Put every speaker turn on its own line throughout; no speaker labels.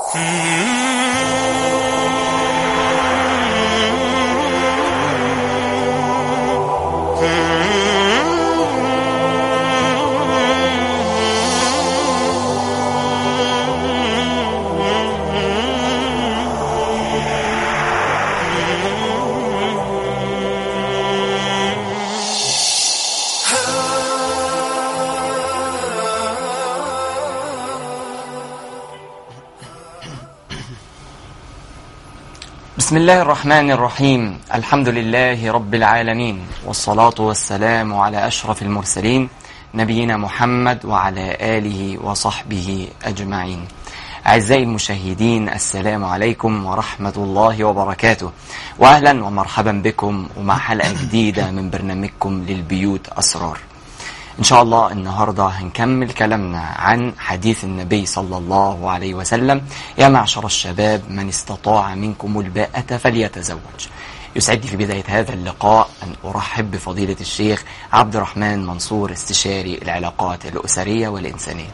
بسم الله الرحمن الرحيم الحمد لله رب العالمين والصلاة والسلام على أشرف المرسلين نبينا محمد وعلى آله وصحبه أجمعين أعزائي المشاهدين السلام عليكم ورحمة الله وبركاته وأهلا ومرحبا بكم ومع حلقة جديدة من برنامجكم للبيوت أسرار إن شاء الله النهاردة هنكمل كلامنا عن حديث النبي صلى الله عليه وسلم يا معشر الشباب من استطاع منكم الباءة فليتزوج يسعدني في بداية هذا اللقاء أن أرحب بفضيلة الشيخ عبد الرحمن منصور استشاري العلاقات الأسرية والإنسانية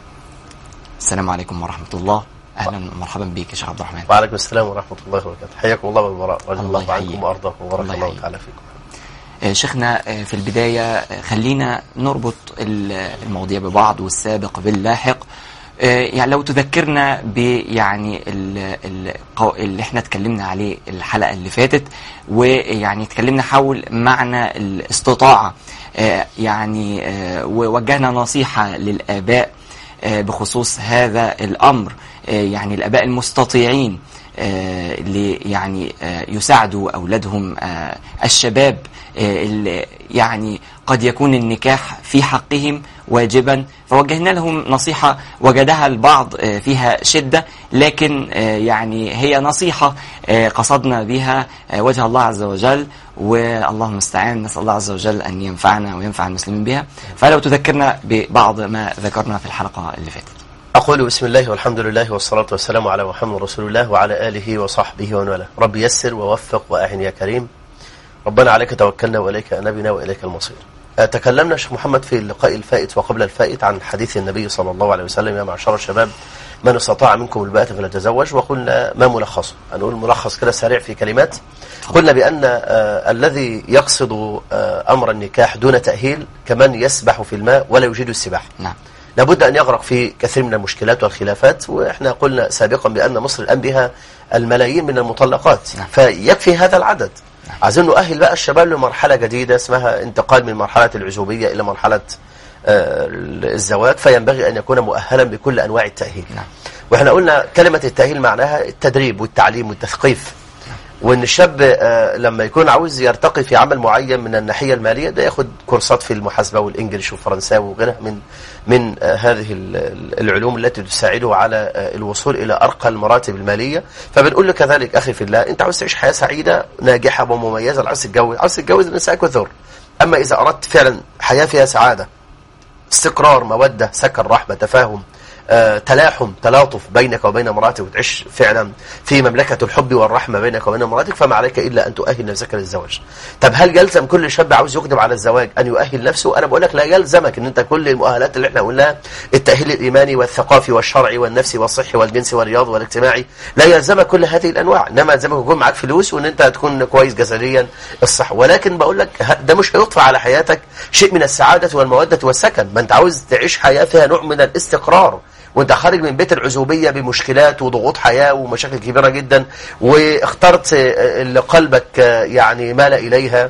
السلام عليكم ورحمة الله أهلا ومرحبا بك يا شيخ عبد الرحمن
وعليكم السلام ورحمة الله وبركاته حياكم الله والبراء رضي
الله
الله عنكم
يحييك.
وأرضاكم وبارك
الله
الله
يحييك.
تعالى فيكم
آه، شيخنا آه، في البداية آه، خلينا نربط ال- المواضيع ببعض والسابق باللاحق آه، يعني لو تذكرنا بيعني ال- ال- القو- اللي احنا اتكلمنا عليه الحلقة اللي فاتت ويعني اتكلمنا حول معنى الاستطاعة آه، يعني آه، ووجهنا نصيحة للآباء آه، بخصوص هذا الأمر آه، يعني الآباء المستطيعين آه، اللي يعني آه، يساعدوا أولادهم آه، الشباب آه، اللي يعني قد يكون النكاح في حقهم واجبا فوجهنا لهم نصيحة وجدها البعض آه، فيها شدة لكن آه، يعني هي نصيحة آه، قصدنا بها آه، وجه الله عز وجل والله المستعان نسأل الله عز وجل أن ينفعنا وينفع المسلمين بها فلو تذكرنا ببعض ما ذكرنا في الحلقة اللي فاتت
أقول بسم الله والحمد لله والصلاة والسلام على محمد رسول الله وعلى آله وصحبه ومن والاه رب يسر ووفق وأعن يا كريم ربنا عليك توكلنا وإليك أنبنا وإليك المصير آه، تكلمنا شيخ محمد في اللقاء الفائت وقبل الفائت عن حديث النبي صلى الله عليه وسلم يا معشر الشباب من استطاع منكم الباءة فليتزوج وقلنا ما ملخصه هنقول ملخص كده سريع في كلمات قلنا بأن آه الذي يقصد آه أمر النكاح دون تأهيل كمن يسبح في الماء ولا يجيد السباحة
نعم
لابد أن يغرق في كثير من المشكلات والخلافات وإحنا قلنا سابقا بأن مصر الآن بها الملايين من المطلقات
نعم.
فيكفي هذا العدد عايزين نؤهل بقى الشباب لمرحلة جديدة اسمها انتقال من مرحلة العزوبية إلى مرحلة آه، الزواج فينبغي أن يكون مؤهلا بكل أنواع التأهيل
نعم.
وإحنا قلنا كلمة التأهيل معناها التدريب والتعليم والتثقيف وان الشاب آه، لما يكون عاوز يرتقي في عمل معين من الناحيه الماليه ده ياخد كورسات في المحاسبه والانجليش والفرنساوي وغيرها من من آه، هذه ال- ال- العلوم التي تساعده على آه، الوصول الى ارقى المراتب الماليه فبنقول له كذلك اخي في الله انت عاوز تعيش حياه سعيده ناجحه ومميزه عاوز تتجوز عاوز تتجوز النساء كثر اما اذا اردت فعلا حياه فيها سعاده استقرار مودة سكن رحمة تفاهم آه، تلاحم تلاطف بينك وبين مراتك وتعيش فعلا في مملكة الحب والرحمة بينك وبين مراتك فما عليك إلا أن تؤهل نفسك للزواج طب هل يلزم كل شاب عاوز يقدم على الزواج أن يؤهل نفسه أنا بقول لك لا يلزمك أن أنت كل المؤهلات اللي احنا قلناها التأهيل الإيماني والثقافي والشرعي والنفسي والصحي والجنسي والرياضي والاجتماعي لا يلزمك كل هذه الأنواع إنما يلزمك يكون معاك فلوس وأن أنت تكون كويس جسديا الصح ولكن بقول لك ه- ده مش هيضفى على حياتك شيء من السعادة والمودة والسكن ما أنت عاوز تعيش حياة فيها نوع من الاستقرار وانت خارج من بيت العزوبية بمشكلات وضغوط حياة ومشاكل كبيرة جدا واخترت آه، اللي قلبك آه، يعني مال إليها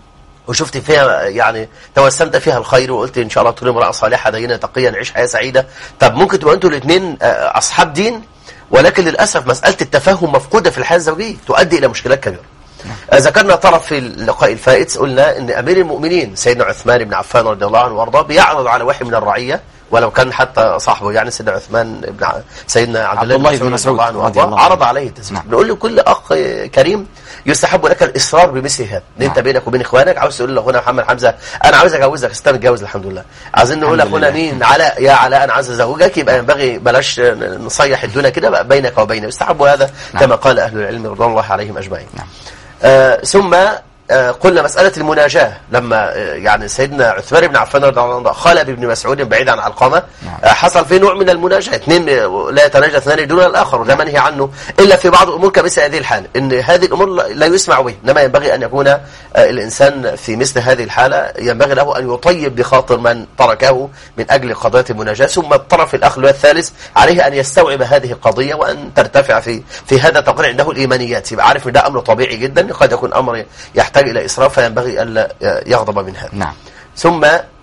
وشفت فيها يعني توسمت فيها الخير وقلت ان شاء الله تكون امراه صالحه دينه تقيه نعيش حياه سعيده طب ممكن تبقى انتوا الاثنين اصحاب دين ولكن للاسف مساله التفاهم مفقوده في الحياه الزوجيه تؤدي الى مشكلات كبيره آه، ذكرنا طرف في اللقاء الفائت قلنا ان امير المؤمنين سيدنا عثمان بن عفان رضي الله عنه وارضاه بيعرض على واحد من الرعيه ولو كان حتى صاحبه يعني سيدنا عثمان بن ع... سيدنا عبد الله
الله
بن
بن
مسعود رضي الله عنه
مسعود رضي
وارضاه
الله عنه.
عرض عليه التزويج
نعم.
بنقول لكل اخ كريم يستحب لك الاصرار بمثل هذا ان انت
نعم.
بينك وبين اخوانك عاوز تقول لاخونا محمد حمزه انا عاوز اجوزك بس انت متجوز الحمد لله عايزين نقول
الحمد
لاخونا
لله.
مين علاء يا علاء انا عايز ازوجك يبقى ينبغي بلاش نصيح الدنيا كده بقى بينك وبينه يستحب هذا
نعم.
كما قال اهل العلم رضوان الله عليهم اجمعين
نعم.
آه ثم آه، قلنا مسألة المناجاة لما آه، يعني سيدنا عثمان بن عفان رضي الله عنه خلى بابن مسعود بعيد عن علقمة
نعم.
آه، حصل فيه نوع من المناجاة اثنين آه، لا يتناجى اثنان دون الآخر وده منهي عنه إلا في بعض الأمور كمثل هذه الحالة إن هذه الأمور لا يسمع به إنما ينبغي أن يكون آه، الإنسان في مثل هذه الحالة ينبغي له أن يطيب بخاطر من تركه من أجل قضية المناجاة ثم الطرف الآخر والثالث عليه أن يستوعب هذه القضية وأن ترتفع في في هذا التقرير عنده الإيمانيات يبقى عارف إن ده أمر طبيعي جدا قد يكون أمر يحتاج إلى إسراف فينبغي ألا يغضب من هذا
نعم
ثم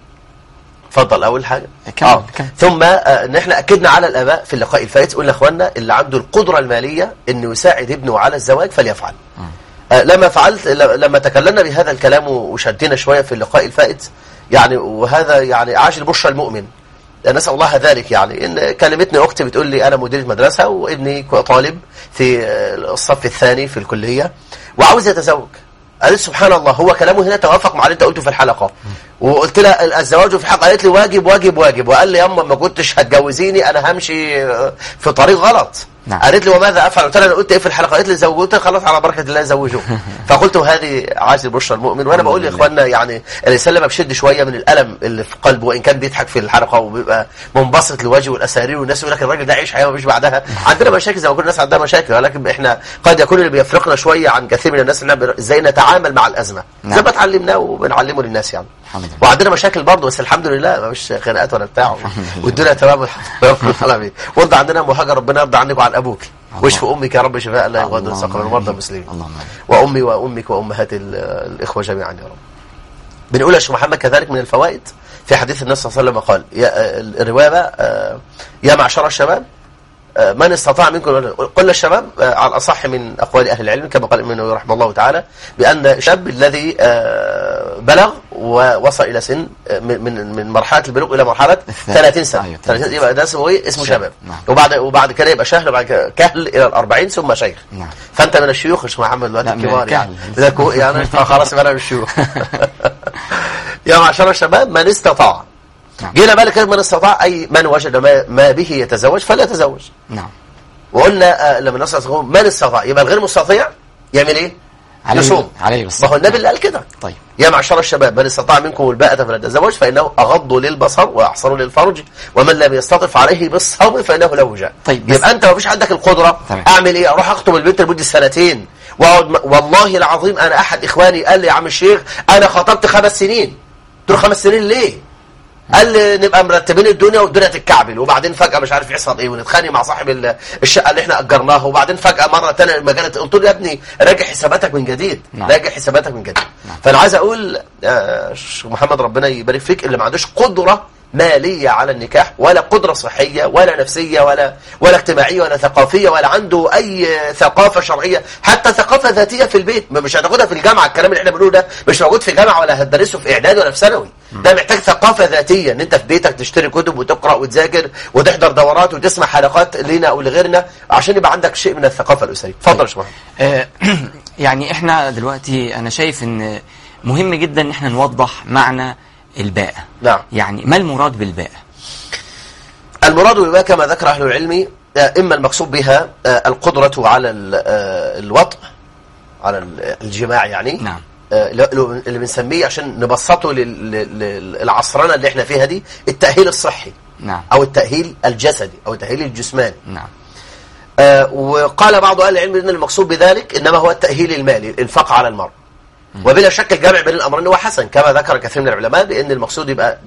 اتفضل اول حاجه
كمل، كمل.
ثم آه، ان احنا اكدنا على الاباء في اللقاء الفائت قلنا يا اخوانا اللي عنده القدره الماليه انه يساعد ابنه على الزواج فليفعل آه، لما فعلت ل- لما تكلمنا بهذا الكلام وشدينا شويه في اللقاء الفائت يعني وهذا يعني عاجل بشرى المؤمن نسأل الله ذلك يعني إن كلمتني أختي بتقول لي أنا مديرة مدرسة وابني طالب في آه، الصف الثاني في الكلية وعاوز يتزوج قالت سبحان الله هو كلامه هنا توافق مع اللي انت قلته في الحلقة وقلت لها الزواج في الحق قالت لي واجب واجب واجب وقال لي ياما ما كنتش هتجوزيني انا همشي آه، في طريق غلط
نعم.
قالت لي وماذا افعل قلت لها انا قلت ايه في الحلقه قالت لي زوجوه قلت لها خلاص على بركه الله زوجوه فقلت هذه عاجل بشرى المؤمن وانا بقول
لله.
لاخواننا يعني الانسان لما بيشد شويه من الالم اللي في قلبه وان كان بيضحك في الحلقه وبيبقى منبسط لوجهه والاسارير والناس يقول لك الراجل ده عيش حياه مفيش بعدها عندنا مشاكل زي ما كل الناس عندها مشاكل ولكن احنا قد يكون اللي بيفرقنا شويه عن كثير من الناس ان احنا ازاي نتعامل مع الازمه
نعم.
زي ما اتعلمناه وبنعلمه للناس يعني
الحمد لله
وعندنا مشاكل برضه بس الحمد لله ما فيش خناقات ولا بتاع
لله.
والدنيا تمام الحمد لله العالمين وانت عندنا مهاجر ربنا يرضى عنك وعن ابوك
الله.
واشفي امك يا رب شفاء لا يغادر
اللهم
سقما ومرضى
آمين.
المسلمين
اللهم آمين.
وامي وامك وامهات ال- الاخوه جميعا يا رب بنقول يا شيخ محمد كذلك من الفوائد في حديث النبي صلى الله عليه وسلم قال يا آه، الروايه بقى، آه، يا معشر الشباب آه، من استطاع منكم قلنا الشباب آه، على الأصح من أقوال أهل العلم كما قال ابن رحمه الله تعالى بأن الشاب الذي آه، بلغ ووصل إلى سن آه، من من من مرحلة البلوغ إلى مرحلة
الث-
30 سنة
أيوة،
30 يبقى ده اسمه إيه؟ اسمه
شاب.
شباب
نعم.
وبعد وبعد كده يبقى شهل وبعد كده كهل إلى الأربعين ثم شيخ
نعم
فأنت من الشيوخ يا شيخ محمد دلوقتي
لا، من
الكبار
الكهل.
يعني إذا كو- يعني خلاص يبقى أنا من الشيوخ يا معشر الشباب من استطاع
نعم.
جينا بقى كلمة من استطاع أي من وجد ما, ما به يتزوج فلا يتزوج
نعم
وقلنا آه، لما الناس يقول من استطاع يبقى الغير مستطيع يعمل ايه؟
عليه
يصوم
عليه
ما
الصلاة
هو النبي اللي قال كده
طيب
يا معشر الشباب من استطاع منكم الباءة فليتزوج فإنه أغض للبصر وأحصن للفرج ومن لم يستطف عليه بالصوم فإنه له وجاء
طيب، بس-
يبقى أنت ما فيش عندك القدرة
تمام.
أعمل إيه؟ أروح أخطب البنت لمدة سنتين وأقعد م- والله العظيم أنا أحد إخواني قال لي يا عم الشيخ أنا خطبت خمس سنين قلت له خمس سنين ليه؟ قال لي نبقى مرتبين الدنيا والدنيا تتكعبل وبعدين فجأة مش عارف يحصل ايه ونتخانق مع صاحب ال- الشقة اللي احنا أجرناها وبعدين فجأة مرة تانية المجال قلت له يا ابني راجع حساباتك من جديد
نعم.
راجع حساباتك من جديد
نعم.
فأنا عايز أقول آه، شيخ محمد ربنا يبارك فيك اللي ما عندوش قدرة مالية على النكاح ولا قدرة صحية ولا نفسية ولا ولا اجتماعية ولا ثقافية ولا عنده أي ثقافة شرعية حتى ثقافة ذاتية في البيت ما- مش هتاخدها في الجامعة الكلام اللي احنا بنقوله ده مش موجود في جامعة ولا هتدرسه في إعداد ولا في ثانوي ده محتاج ثقافة ذاتية ان انت في بيتك تشتري كتب وتقرأ وتذاكر وتحضر دورات وتسمع حلقات لنا او لغيرنا عشان يبقى عندك شيء من الثقافة الأسرية اتفضل يا شيخ محمد
آه، يعني احنا دلوقتي انا شايف ان مهم جدا ان احنا نوضح معنى الباءة
نعم
يعني ما المراد بالباءة
المراد بما كما ذكر أهل العلم آه، إما المقصود بها آه، القدرة على ال- آه، الوطء على ال- الجماع يعني
نعم
آه، اللي اللي بنسميه عشان نبسطه لل- لل- للعصرنة اللي احنا فيها دي التأهيل الصحي
نعم
أو التأهيل الجسدي أو التأهيل الجسماني
نعم
آه، وقال بعض أهل العلم أن المقصود بذلك إنما هو التأهيل المالي الإنفاق على المرء وبلا شك الجمع بين الأمرين هو حسن كما ذكر كثير من العلماء بأن المقصود يبقى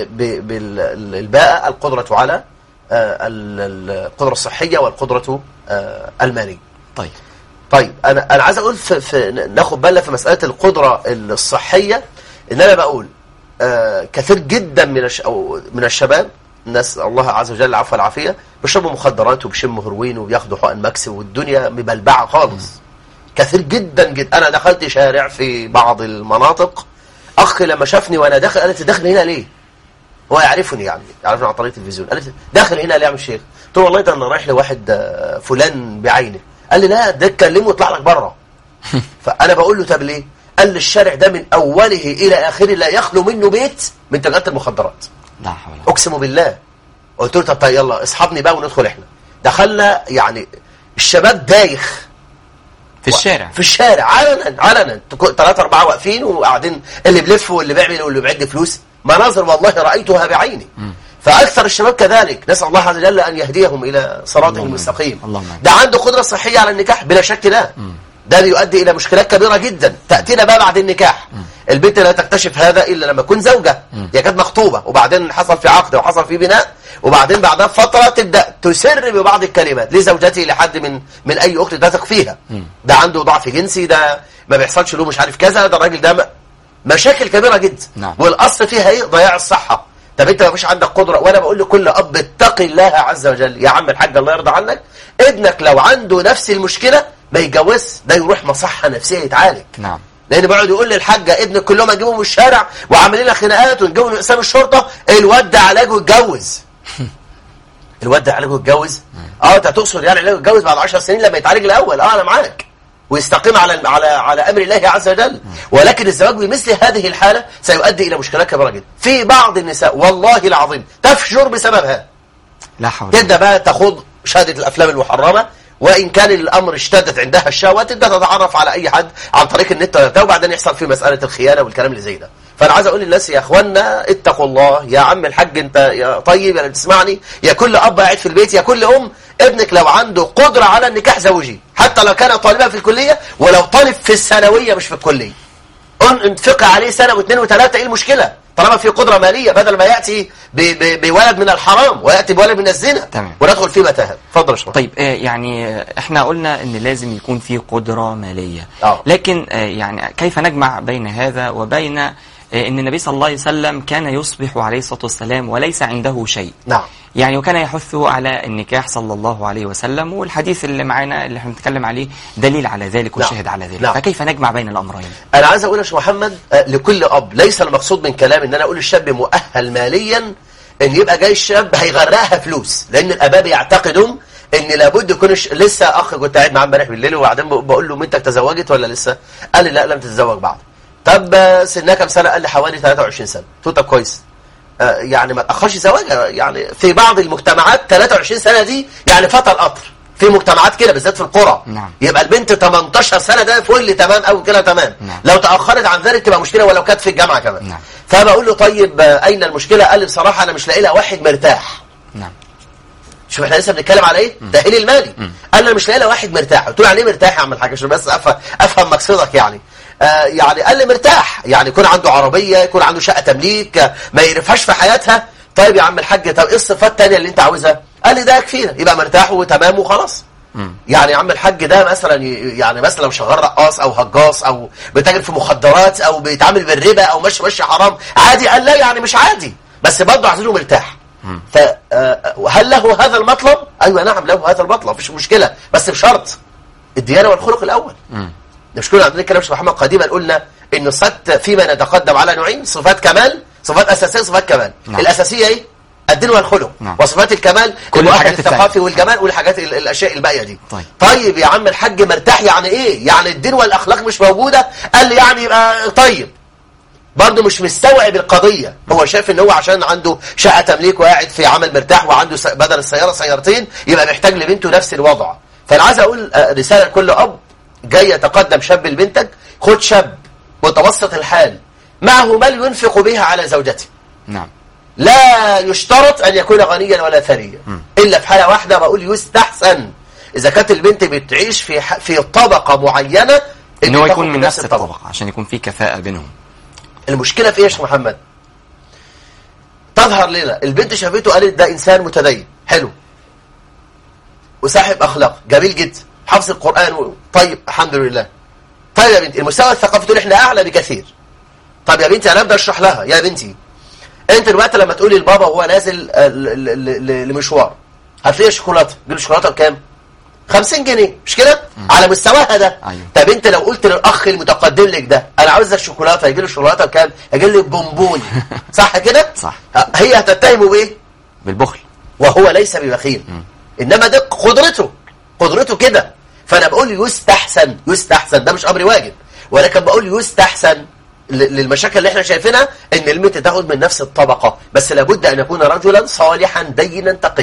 بالباء القدرة على آه، ال- ال- القدرة الصحية والقدرة آه، المالية
طيب
طيب أنا أنا عايز أقول في, في ناخد بالنا في مسألة القدرة الصحية إن أنا بقول آه، كثير جدا من الش أو من الشباب نسأل الله عز وجل العفو والعافية بيشربوا مخدرات وبيشموا هيروين وبياخدوا حقن مكس والدنيا مبلبعة خالص كثير جدا جدا أنا دخلت شارع في بعض المناطق أخي لما شافني وأنا داخل قالت داخل هنا ليه؟ هو يعرفني يعني يعرفني عن طريق التلفزيون قالت داخل هنا ليه يا عم الشيخ؟ قلت له والله ده انا رايح لواحد آه، فلان بعينه قال لي لا ده اتكلمه واطلع لك بره فانا بقول له طب ليه؟ قال لي الشارع ده من اوله الى اخره لا يخلو منه بيت من تجاره المخدرات
لا حول ولا
اقسم بالله قلت له طب طيب يلا اصحابني بقى وندخل احنا دخلنا يعني الشباب دايخ
في الشارع.
في الشارع علنا علنا ثلاثة أربعة واقفين وقاعدين اللي بيلف واللي بيعمل واللي بيعد فلوس مناظر والله رأيتها بعيني فأكثر الشباب كذلك نسأل الله عز وجل أن يهديهم إلى صراطه
اللهم
المستقيم
آمين. اللهم آمين.
ده عنده قدرة صحية على النكاح بلا شك لا ده بيؤدي إلى مشكلات كبيرة جدا تأتينا بقى بعد النكاح البنت لا تكتشف هذا إلا لما تكون زوجة هي كانت مخطوبة وبعدين حصل في عقد وحصل في بناء وبعدين بعدها بفترة تبدأ تسر ببعض الكلمات لزوجتي لحد من من أي أخت تثق فيها ده عنده ضعف جنسي ده ما بيحصلش له مش عارف كذا ده الراجل ده م- مشاكل كبيرة جدا
نعم.
والأصل فيها إيه ضياع الصحة طب انت ما فيش عندك قدرة وانا بقول لكل اب اتقي الله عز وجل يا عم الحاج الله يرضى عنك ابنك لو عنده نفس المشكلة ما يتجوزش ده يروح مصحة نفسية يتعالج
نعم
لان بيقعد يقول للحاجه ابنك كلهم هنجيبه من الشارع وعاملين لنا خناقات ونجيبه من اقسام الشرطه الواد ده علاجه يتجوز الواد ده علاجه يتجوز اه انت تقصد يعني علاجه يتجوز بعد 10 سنين لما يتعالج الاول اه انا معاك ويستقيم على على على امر الله عز وجل ولكن الزواج بمثل هذه الحاله سيؤدي الى مشكلات كبيره جدا في بعض النساء والله العظيم تفجر بسببها
لا حول ولا
تبدا بقى تخوض مشاهده الافلام المحرمه وان كان الامر اشتدت عندها الشهوه تبدا تتعرف على اي حد عن طريق النت ولا بتاع، وبعدين يحصل في مساله الخيانه والكلام اللي زي ده فانا عايز اقول للناس يا اخوانا اتقوا الله يا عم الحاج انت يا طيب يا اللي بتسمعني يا كل اب قاعد في البيت يا كل ام ابنك لو عنده قدره على النكاح زوجي حتى لو كان طالبا في الكليه ولو طالب في الثانويه مش في الكليه ان انفق عليه سنه واثنين وثلاثه ايه المشكله طالما في قدره ماليه بدل ما ياتي ب- ب- بولد من الحرام وياتي بولد من الزنا
تمام.
وندخل في متاهه اتفضل يا شباب
طيب آه، يعني آه، احنا قلنا ان لازم يكون في قدرة مالية
آه.
لكن آه، يعني كيف نجمع بين هذا وبين آه، ان النبي صلى الله عليه وسلم كان يصبح عليه الصلاة والسلام وليس عنده شيء
نعم
يعني وكان يحث على النكاح صلى الله عليه وسلم والحديث اللي معانا اللي احنا بنتكلم عليه دليل على ذلك
نعم.
وشاهد على ذلك
نعم.
فكيف نجمع بين الامرين
انا عايز اقول يا شيخ محمد آه، لكل اب ليس المقصود من كلام ان انا اقول الشاب مؤهل ماليا ان يبقى جاي الشاب هيغرقها فلوس لان الاباء بيعتقدوا ان لابد يكون الش... لسه اخ كنت قاعد معاه امبارح بالليل وبعدين ب- بقول له بنتك تزوجت ولا لسه قال لي لا لم تتزوج بعد طب آه، سنها كام سنه قال لي حوالي 23 سنه قلت له طب كويس آه، يعني ما تاخرش زواجها يعني في بعض المجتمعات 23 سنه دي يعني فتى القطر في مجتمعات كده بالذات في القرى
نعم.
يبقى البنت 18 سنه ده فل تمام او كده تمام
نعم.
لو تاخرت عن ذلك تبقى مشكله ولو كانت في الجامعه كمان
نعم.
فبقول له طيب آه، اين المشكله قال لي بصراحه انا مش لاقي لها واحد مرتاح
نعم
شوف احنا لسه بنتكلم على ايه تاهيل المالي قال لي انا مش لاقي لها واحد مرتاح قلت له يعني ايه مرتاح يا عم الحاج عشان بس افهم افهم مقصدك يعني آه يعني قال لي مرتاح يعني يكون عنده عربيه يكون عنده شقه تمليك آه، ما يقرفهاش في حياتها طيب يا عم الحاج طب ايه الصفات الثانيه اللي انت عاوزها قال لي ده يكفينا يبقى مرتاح وتمام وخلاص يعني يا عم الحاج ده مثلا ي- يعني مثلا لو شغال رقاص او هجاص او بيتاجر في مخدرات او بيتعامل بالربا او ماشي ماشي حرام عادي قال لا يعني مش عادي بس برضه عايزينه مرتاح فهل له هذا المطلب؟ ايوه نعم له هذا المطلب مفيش مشكله بس بشرط الديانه والخلق الاول
مم.
ده مش كنا عندنا كلام شيخ محمد قديما قلنا ان الصفات فيما نتقدم على نوعين صفات كمال صفات اساسيه صفات كمال
نعم.
الاساسيه ايه الدين والخلق
نعم.
وصفات الكمال
كل
الواحد
الحاجات
الثقافي
التانية.
والجمال والحاجات ال- الاشياء الباقيه دي
طيب.
طيب يا عم الحاج مرتاح يعني ايه يعني الدين والاخلاق مش موجوده قال لي يعني يبقى طيب برضه مش مستوعب القضية هو شايف ان هو عشان عنده شقة تمليك وقاعد في عمل مرتاح وعنده س- بدل السيارة سيارتين يبقى محتاج لبنته نفس الوضع فانا عايز اقول آه، رسالة لكل اب جاي يتقدم شاب لبنتك خد شاب متوسط الحال معه مال ينفق بها على زوجته
نعم
لا يشترط أن يكون غنيا ولا ثريا إلا في حالة واحدة بقول يستحسن إذا كانت البنت بتعيش في ح- في طبقة معينة
ان هو
تاخد
يكون من نفس الطبقة عشان يكون في كفاءة بينهم
المشكلة في ايه يا شيخ محمد تظهر لنا البنت شافته قالت ده انسان متدين حلو وصاحب اخلاق جميل جدا حافظ القرآن و... طيب الحمد لله طيب يا بنتي المستوى الثقافي تقول احنا اعلى بكثير طب يا بنتي انا ابدا اشرح لها يا بنتي انت دلوقتي لما تقولي لبابا وهو نازل آه، ل- ل- ل- لمشوار هتلاقي شوكولاته تجيب شوكولاته بكام 50 جنيه مش كده على مستواها ده
أيوة.
طب انت لو قلت للاخ المتقدم لك ده انا عاوز لك شوكولاته هيجي له شوكولاته بكام هيجي لك بونبوني صح كده
صح.
ه- هي هتتهمه بايه
بالبخل
وهو ليس ببخيل انما ده قدرته قدرته كده فانا بقول يستحسن يستحسن ده مش امر واجب ولكن بقول يستحسن ل- للمشاكل اللي احنا شايفينها ان البنت تاخد من نفس الطبقه بس لابد ان يكون رجلا صالحا دينا تقيا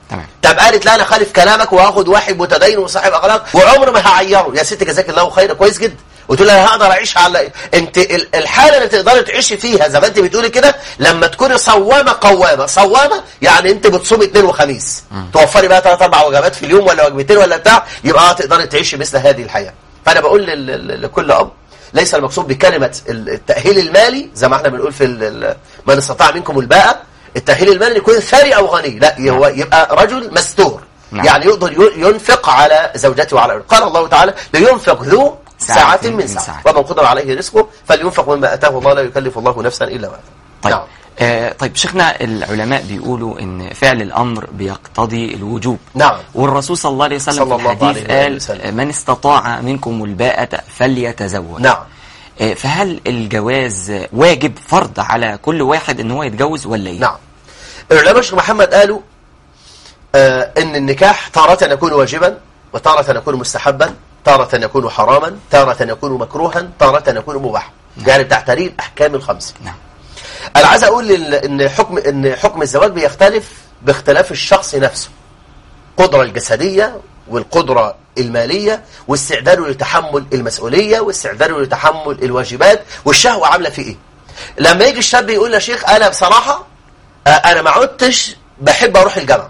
تمام
طب قالت لا انا خالف كلامك وهاخد واحد متدين وصاحب اخلاق وعمر ما هعيره يا ست جزاك الله خير كويس جدا قلت لها انا هقدر اعيش على انت ال- الحاله اللي تقدري تعيشي فيها زي ما انت بتقولي كده لما تكوني صوامه قوامه صوامه يعني انت بتصومي اثنين وخميس توفري بقى ثلاث اربع وجبات في اليوم ولا وجبتين ولا بتاع يبقى اه تقدري تعيشي مثل هذه الحياه فانا بقول لل- لل- لكل اب ليس المقصود بكلمه ال- التاهيل المالي زي ما احنا بنقول في ال- ال- من استطاع منكم الباءه التاهيل المالي يكون ثري او غني لا هو يبقى رجل مستور
نعم.
يعني يقدر ي- ينفق على زوجته وعلى أولاده قال الله تعالى لينفق ذو
ساعة
ساعة
من
من ساعة
ساعة.
ومن قدر عليه رزقه فلينفق مما أتاه الله لا يكلف الله نفسا إلا ما آتاه
طيب
نعم.
آه طيب شيخنا العلماء بيقولوا ان فعل الامر بيقتضي الوجوب
نعم
والرسول صلى الله عليه وسلم
صلى
في
الله
الحديث
عليه
قال
وسلم.
آه، من استطاع منكم الباءة فليتزوج
نعم
آه، فهل الجواز واجب فرض على كل واحد ان هو يتجوز ولا ايه؟
نعم العلماء الشيخ محمد قالوا آه ان النكاح تارة يكون واجبا وتارة يكون مستحبا تارة يكون حراما تارة يكون مكروها تارة يكون مباحا يعني بتعتريه الأحكام الخمسة
نعم
انا عايز اقول لل- ان حكم ان حكم الزواج بيختلف باختلاف الشخص نفسه القدرة الجسدية والقدرة المالية واستعداده لتحمل المسؤولية واستعداده لتحمل الواجبات والشهوة عاملة فيه ايه لما يجي الشاب يقول يا شيخ انا بصراحة آه، انا ما عدتش بحب اروح الجامعة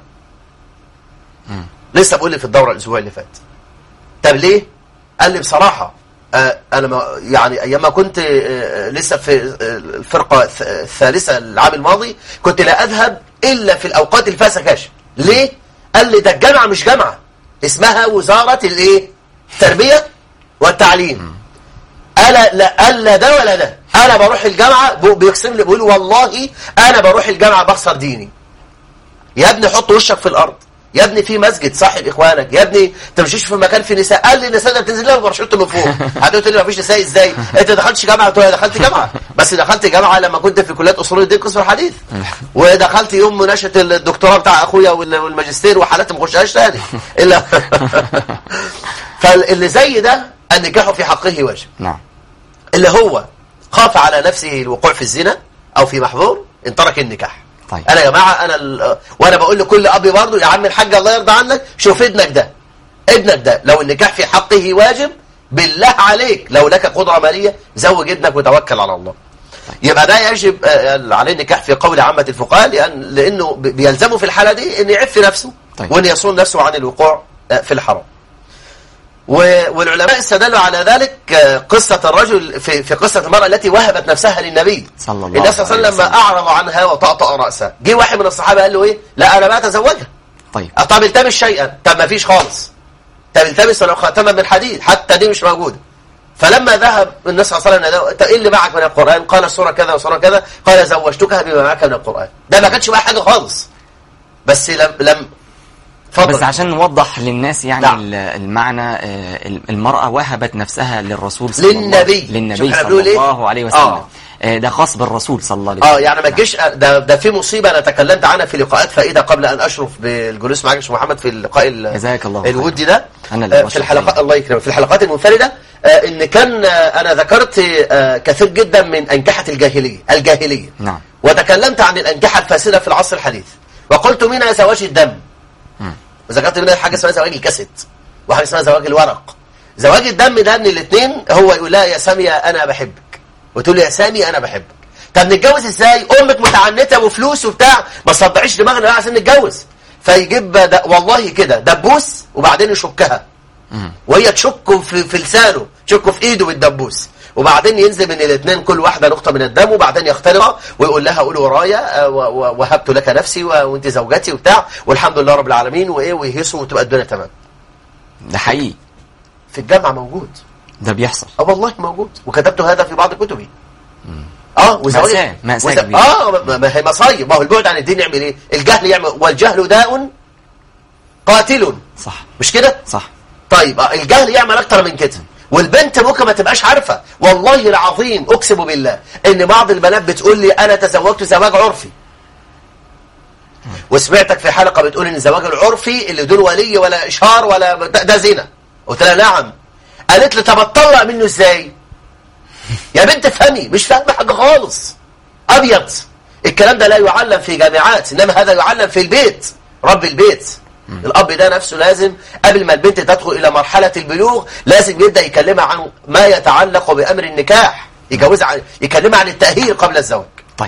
لسه بقول لي في الدورة الاسبوع اللي فات طب ليه قال لي بصراحة آه، انا ما يعني ايام ما كنت آه، لسه في آه، الفرقة الث- الثالثة العام الماضي كنت لا اذهب الا في الاوقات اللي فيها سكاشن ليه قال لي ده الجامعة مش جامعة اسمها وزارة الايه التربية والتعليم انا لا قال لا ده ولا ده انا بروح الجامعة ب- بيقسم لي بيقول والله انا بروح الجامعة بخسر ديني يا ابني حط وشك في الارض يا ابني في مسجد صاحب اخوانك يا ابني تمشيش في مكان فيه نساء قال لي النساء ده بتنزل لها ببرشوت من فوق هتقول لي مفيش نساء ازاي انت دخلتش جامعه قلت له دخلت جامعه بس دخلت جامعه لما كنت في كليه اصول الدين قسم الحديث ودخلت يوم مناقشه الدكتوراه بتاع اخويا وال- والماجستير وحالات ما اخشهاش تاني الا فاللي زي ده النكاح في حقه واجب
نعم
اللي هو خاف على نفسه الوقوع في الزنا او في محظور ان ترك النكاح
طيب.
انا يا جماعه انا ال... وانا بقول لكل اب برضه يا عم الحاج الله يرضى عنك شوف ابنك ده ابنك ده لو النكاح في حقه واجب بالله عليك لو لك قدره ماليه زوج ابنك وتوكل على الله يبقى ده يجب آه، عليه النكاح في قول عامة الفقهاء لأن لأنه ب- بيلزمه في الحالة دي أن يعف نفسه
طيب.
وأن يصون نفسه عن الوقوع آه، في الحرام و- والعلماء استدلوا على ذلك آه، قصة الرجل في, في قصة المرأة التي وهبت نفسها للنبي
صلى الله
النبي صلى الله عليه
عليه
وسلم لما أعرض عنها وطأطأ رأسه جه واحد من الصحابة قال له إيه لا أنا بقى أتزوجها
طيب
آه، طب التمس شيئا طب ما فيش خالص طب التمس ولو خاتما من حديد حتى دي مش موجودة فلما ذهب النبي صلى الله عليه وسلم ناداه، ايه اللي معك من القرآن قال سورة كذا وسورة كذا قال زوجتكها بما معك من القرآن ده ما كانش معاه حاجة خالص بس لم لم اتفضل
بس عشان نوضح للناس يعني
نعم.
ال- المعنى آه، المرأة وهبت نفسها للرسول صلى الله
للنبي. شوف
للنبي
احنا
صلى
بنقول إيه؟
الله عليه وسلم
آه.
آه، ده خاص بالرسول صلى الله عليه وسلم
اه يعني ما تجيش ده ده في مصيبه انا تكلمت عنها في لقاءات فائده قبل ان اشرف بالجلوس معك يا شيخ محمد في اللقاء ال-
جزاك الله خير.
الودي ده
أنا اللي
آه، في
بشرف
الحلقات
فيه.
الله يكرمك في الحلقات المنفرده آه، ان كان آه، انا ذكرت آه، كثير جدا من انكحه الجاهليه الجاهليه
نعم.
وتكلمت عن الانكحه الفاسده في العصر الحديث وقلت منها زواج الدم
مم.
وذكرت منها حاجه اسمها زواج الكاسيت وحاجه اسمها زواج الورق زواج الدم ده ان الاثنين هو يقول لها يا ساميه انا بحبك وتقول له يا سامي انا بحبك طب نتجوز ازاي امك متعنته وفلوس وبتاع ما تصدعيش دماغنا بقى عشان نتجوز فيجيب د... والله كده دبوس وبعدين يشكها
مم.
وهي تشك في, في لسانه تشك في ايده بالدبوس وبعدين ينزل من الاثنين كل واحده نقطه من الدم وبعدين يختلط ويقول لها قولي ورايا آه، و- و- وهبت لك نفسي و- وانت زوجتي وبتاع والحمد لله رب العالمين وايه ويهيصوا وتبقى الدنيا تمام
ده حقيقي
في الجامعه موجود
ده بيحصل
اه والله موجود وكتبت هذا في بعض كتبي اه وزواج
مأساة- مأساة
وز-
كبيرة.
اه ما- ما هي مصايب ما هو البعد عن الدين يعمل ايه الجهل يعمل والجهل داء قاتل
صح
مش كده
صح
طيب آه، الجهل يعمل اكتر من كده والبنت ممكن ما تبقاش عارفه والله العظيم اقسم بالله ان بعض البنات بتقول لي انا تزوجت زواج عرفي وسمعتك في حلقه بتقول ان الزواج العرفي اللي دون ولي ولا اشهار ولا ده, ده زنا قلت لها نعم قالت لي طب اتطلق منه ازاي يا بنت افهمي مش فاهمه حاجه خالص ابيض الكلام ده لا يعلم في جامعات انما هذا يعلم في البيت رب البيت الاب ده نفسه لازم قبل ما البنت تدخل الى مرحله البلوغ لازم يبدا يكلمها عن ما يتعلق بامر النكاح يجوزها عن يكلمها عن التاهيل قبل الزواج
طيب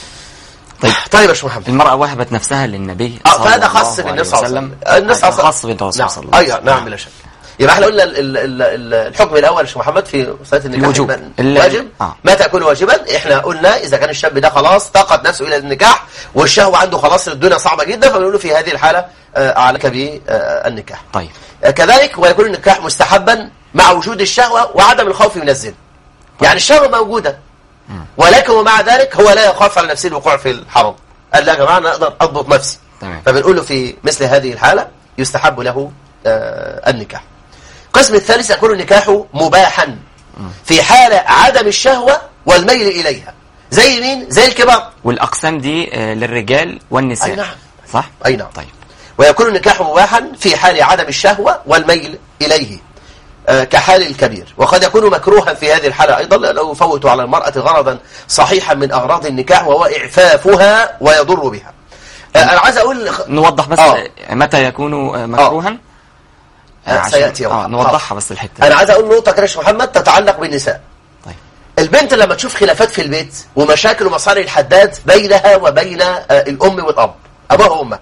طيب
طيب يا باشا محمد
المرأة وهبت نفسها للنبي
اه
صلى
فهذا خاص
الله
بالنبي
عليه
صلى الله عليه
وسلم
وسلم النبي صلى الله عليه وسلم
خاص بالرسول
نعم
صلى الله عليه
ايوه
وسلم
نعم بلا شك يبقى احنا قلنا ال- ال- ال- الحكم الاول يا شيخ محمد في صلاه النكاح
الوجوب.
الم-
ال-
واجب
آه.
متى يكون واجبا احنا قلنا اذا كان الشاب ده خلاص طاقت نفسه الى النكاح والشهوه عنده خلاص الدنيا صعبه جدا فبنقول له في هذه الحاله آه، عليك بالنكاح
طيب
آه، كذلك ويكون النكاح مستحبا مع وجود الشهوه وعدم الخوف من الزنا يعني الشهوه موجوده ولكن ومع ذلك هو لا يخاف على نفسه الوقوع في الحرام قال لا يا جماعه انا اقدر اضبط نفسي
تمام
فبنقول له في مثل هذه الحالة يستحب له آه، النكاح القسم الثالث يكون النكاح مباحا في حال عدم الشهوة والميل إليها زي مين؟ زي الكبار
والأقسام دي آه، للرجال والنساء
أي نعم.
صح؟
أي نعم
طيب
ويكون النكاح مباحا في حال عدم الشهوة والميل إليه آه، كحال الكبير وقد يكون مكروها في هذه الحالة أيضا لو يفوت على المرأة غرضا صحيحا من أغراض النكاح وهو إعفافها ويضر بها آه، أنا عايز أقول
نوضح بس
آه.
آه، متى يكون آه، مكروها
آه،
عشان-
سيأتي
اه
يوم.
نوضحها بس الحتة
أنا
دي.
عايز أقول نقطة كده يا شيخ محمد تتعلق بالنساء
طيب
البنت لما تشوف خلافات في البيت ومشاكل ومصاري الحداد بينها وبين آه، الأم والأب أبوها وأمها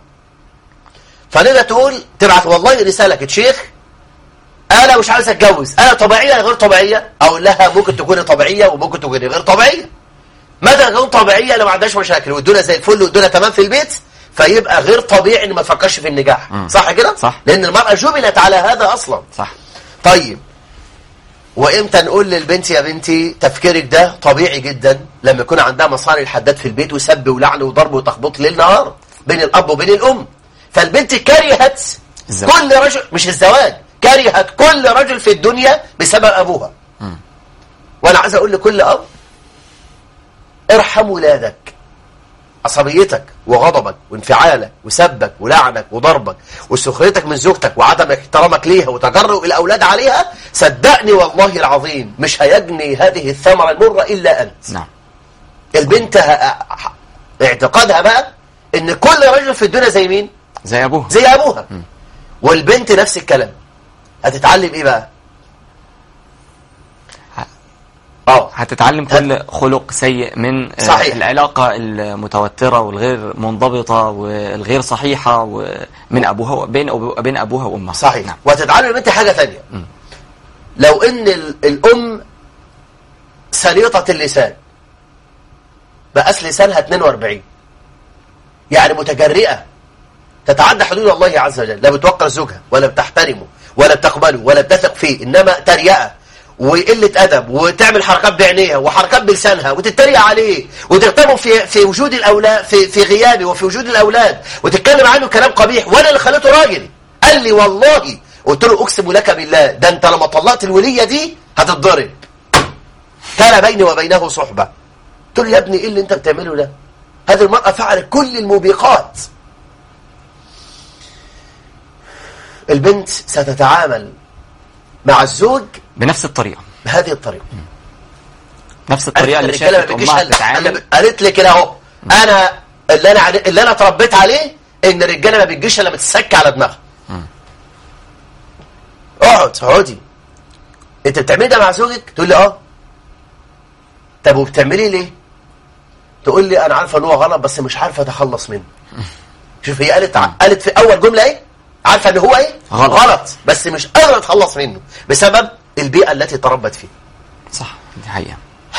فنقدر تقول تبعت والله رسالة كده، شيخ أنا مش عايز أتجوز أنا طبيعية ولا غير طبيعية أقول لها ممكن تكوني طبيعية وممكن تكوني غير طبيعية متى تكون طبيعية لو ما عندهاش مشاكل والدنيا زي الفل والدنيا تمام في البيت فيبقى غير طبيعي إن ما تفكرش في النجاح
مم.
صح كده؟
صح.
لأن المرأة جبلت على هذا أصلا
صح
طيب وامتى نقول للبنت يا بنتي تفكيرك ده طبيعي جدا لما يكون عندها مصاري الحداد في البيت وسب ولعن وضرب وتخبط ليل نهار بين الاب وبين الام فالبنت كرهت
الزواج.
كل رجل مش الزواج كرهت كل رجل في الدنيا بسبب ابوها
مم.
وانا عايز اقول لكل اب ارحم ولادك عصبيتك وغضبك وانفعالك وسبك ولعنك وضربك وسخريتك من زوجتك وعدم احترامك ليها وتجرؤ الاولاد عليها صدقني والله العظيم مش هيجني هذه الثمره المره الا انت
نعم
البنت ه- ح- اعتقادها بقى ان كل رجل في الدنيا زي مين
زي أبوها
زي ابوها والبنت نفس الكلام هتتعلم ايه بقى اه
هتتعلم كل خلق سيء من آه،
صحيح.
العلاقة المتوترة والغير منضبطة والغير صحيحة ومن أبوها بين أبو- بين أبوها وأمها
صحيح
نعم
وتتعلم البنت حاجة تانية لو ان ال- الام سليطة اللسان بقاس لسانها 42 يعني متجرئة تتعدى حدود الله عز وجل لا بتوقر زوجها ولا بتحترمه ولا بتقبله ولا بتثق فيه انما تريقة وقلة أدب وتعمل حركات بعينيها وحركات بلسانها وتتريق عليه وتغتابه في في وجود الأولاد في في غيابه وفي وجود الأولاد وتتكلم عنه كلام قبيح وأنا اللي خليته راجل قال لي والله قلت له أقسم لك بالله ده أنت لما طلقت الولية دي هتتضرب كان بيني وبينه صحبة قلت له يا ابني إيه اللي أنت بتعمله ده هذه المرأة فعلت كل الموبقات البنت ستتعامل مع الزوج
بنفس الطريقة
بهذه الطريقة
نفس الطريقة اللي
الرجالة
شافت
ما بتجيش
أمها
قال-
بتتعامل
قال- قالت لي كده اهو انا اللي انا عل- اللي انا اتربيت عليه ان الرجاله ما بتجيش الا بتسك على دماغها اقعد اقعدي انت بتعملي ده مع زوجك تقول لي اه طب وبتعملي ليه تقول لي انا عارفه ان هو غلط بس مش عارفه اتخلص منه شوف هي قالت ع- قالت في اول جمله ايه عارفه ان هو ايه
غلط.
غلط بس مش قادره اتخلص منه بسبب البيئه التي تربت فيها
صح دي حقيقة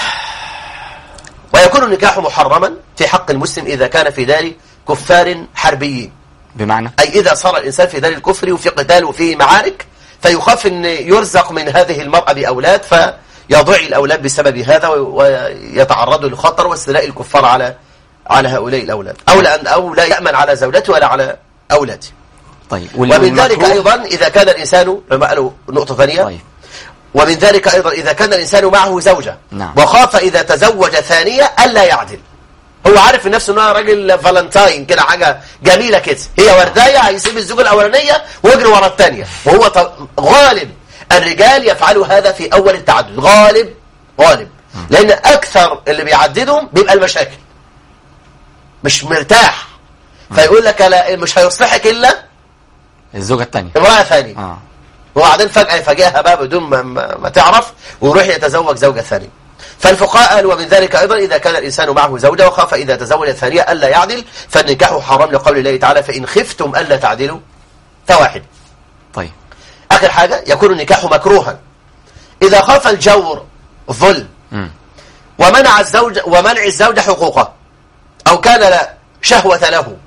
ويكون النكاح محرما في حق المسلم إذا كان في دار كفار حربيين
بمعنى
أي إذا صار الإنسان في دار الكفر وفي قتال وفي معارك فيخاف أن يرزق من هذه المرأة بأولاد فيضيع الأولاد بسبب هذا ويتعرضوا للخطر واستيلاء الكفار على على هؤلاء الأولاد أو لا, أو لا يأمن على زوجته ولا على أولاده
طيب وال-
ومن ذلك
والمكروه-
أيضا إذا كان الإنسان لما قالوا نقطة ثانية
طيب
ومن ذلك أيضا إذا كان الإنسان معه زوجة
نعم.
وخاف إذا تزوج ثانية ألا يعدل هو عارف في نفسه انها راجل فالنتاين كده حاجة جميلة كده هي ورداية هيسيب الزوجة الأولانية ويجري ورا الثانية وهو ط- غالب الرجال يفعلوا هذا في أول التعدد غالب غالب لأن أكثر اللي بيعددهم بيبقى المشاكل مش مرتاح فيقول لك لا مش هيصلحك الا
الزوجة الثانية
امرأة ثانية
اه
وبعدين فجأة يفاجئها بقى بدون ما, ما, ما تعرف ويروح يتزوج زوجة ثانية فالفقهاء قالوا ومن ذلك أيضا إذا كان الإنسان معه زوجة وخاف إذا تزوج الثانية ألا يعدل فالنكاح حرام لقول الله تعالى فإن خفتم ألا تعدلوا فواحد
طيب
آخر حاجة يكون النكاح مكروها إذا خاف الجور الظلم
مم.
ومنع الزوج ومنع الزوج حقوقه أو كان لا شهوة له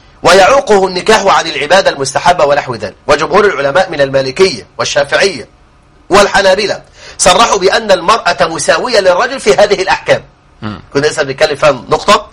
ويعوقه النكاح عن العبادة المستحبة ونحو ذلك وجمهور العلماء من المالكية والشافعية والحنابلة صرحوا بأن المرأة مساوية للرجل في هذه الأحكام
مم.
كنا لسه بنتكلم فيها نقطة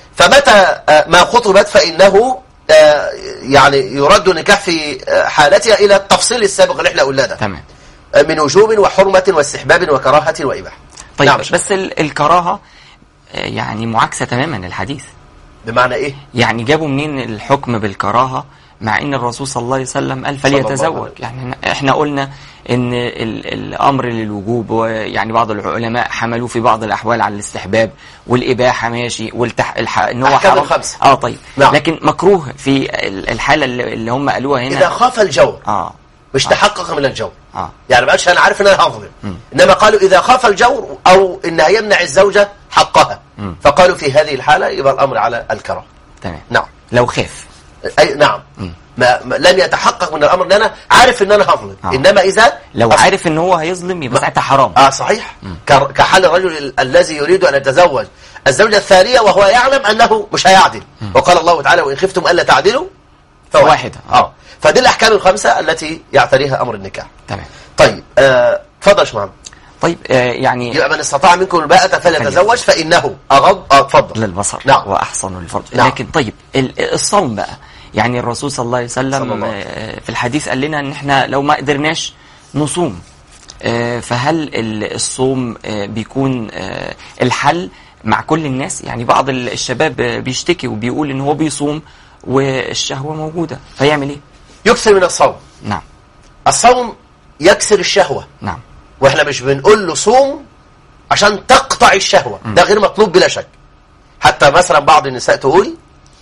فمتى آه، ما خطبت فإنه آه، يعني يرد النكاح في آه، حالتها إلى التفصيل السابق اللي احنا قلنا ده
تمام
آه، من وجوب وحرمة واستحباب وكراهة وإباحة
طيب
نعم.
بس ال- الكراهة آه، يعني معاكسة تماما للحديث
بمعنى إيه؟
يعني جابوا منين الحكم بالكراهة مع ان الرسول صلى الله عليه وسلم قال
صلى الله
فليتزوج
عليه
يعني احنا قلنا ان ال الامر للوجوب ويعني بعض العلماء حملوه في بعض الاحوال على الاستحباب والاباحه ماشي والتح الح... ان هو
أحكام
حرام
الخمسة.
اه طيب
نعم.
لكن مكروه في ال- الحاله اللي, اللي هم قالوها هنا
إذا خاف الجور
اه
مش تحقق من الجور
اه
يعني ما قالش أنا عارف إن أنا هظلم إنما قالوا إذا خاف الجور أو إنها يمنع الزوجة حقها
مم.
فقالوا في هذه الحالة يبقى الأمر على الكراهة
تمام
نعم
لو خاف
أي نعم ما ما لم يتحقق من الأمر إن أنا عارف إن أنا هظلم
آه.
إنما إذا
لو
أص-
عارف ان هو هيظلم يبقى ساعتها حرام
آه صحيح كر- كحال الرجل ال- الذي يريد أن يتزوج الزوجة الثانية وهو يعلم أنه مش هيعدل وقال الله تعالى وإن خفتم ألا تعدلوا
فواحدة.
آه فدي الأحكام الخمسة التي يعتريها أمر النكاح
تمام
طيب آه، اتفضل يا شيخ محمد
طيب آه يعني
يبقى من استطاع منكم الباءة فليتزوج فإنه أغض آه، اتفضل
للبصر
نعم.
واحسن للفرج
نعم.
لكن طيب ال- الصوم بقى يعني الرسول صلى الله عليه
صلى
وسلم
الله عليه
آه، في الحديث قال لنا ان احنا لو ما قدرناش نصوم آه، فهل ال- الصوم آه، بيكون آه، الحل مع كل الناس يعني بعض ال- الشباب آه، بيشتكي وبيقول ان هو بيصوم والشهوة موجودة فيعمل ايه
يكثر من الصوم
نعم
الصوم يكسر الشهوة
نعم
واحنا مش بنقول له صوم عشان تقطع الشهوة ده غير مطلوب بلا شك حتى مثلا بعض النساء تقول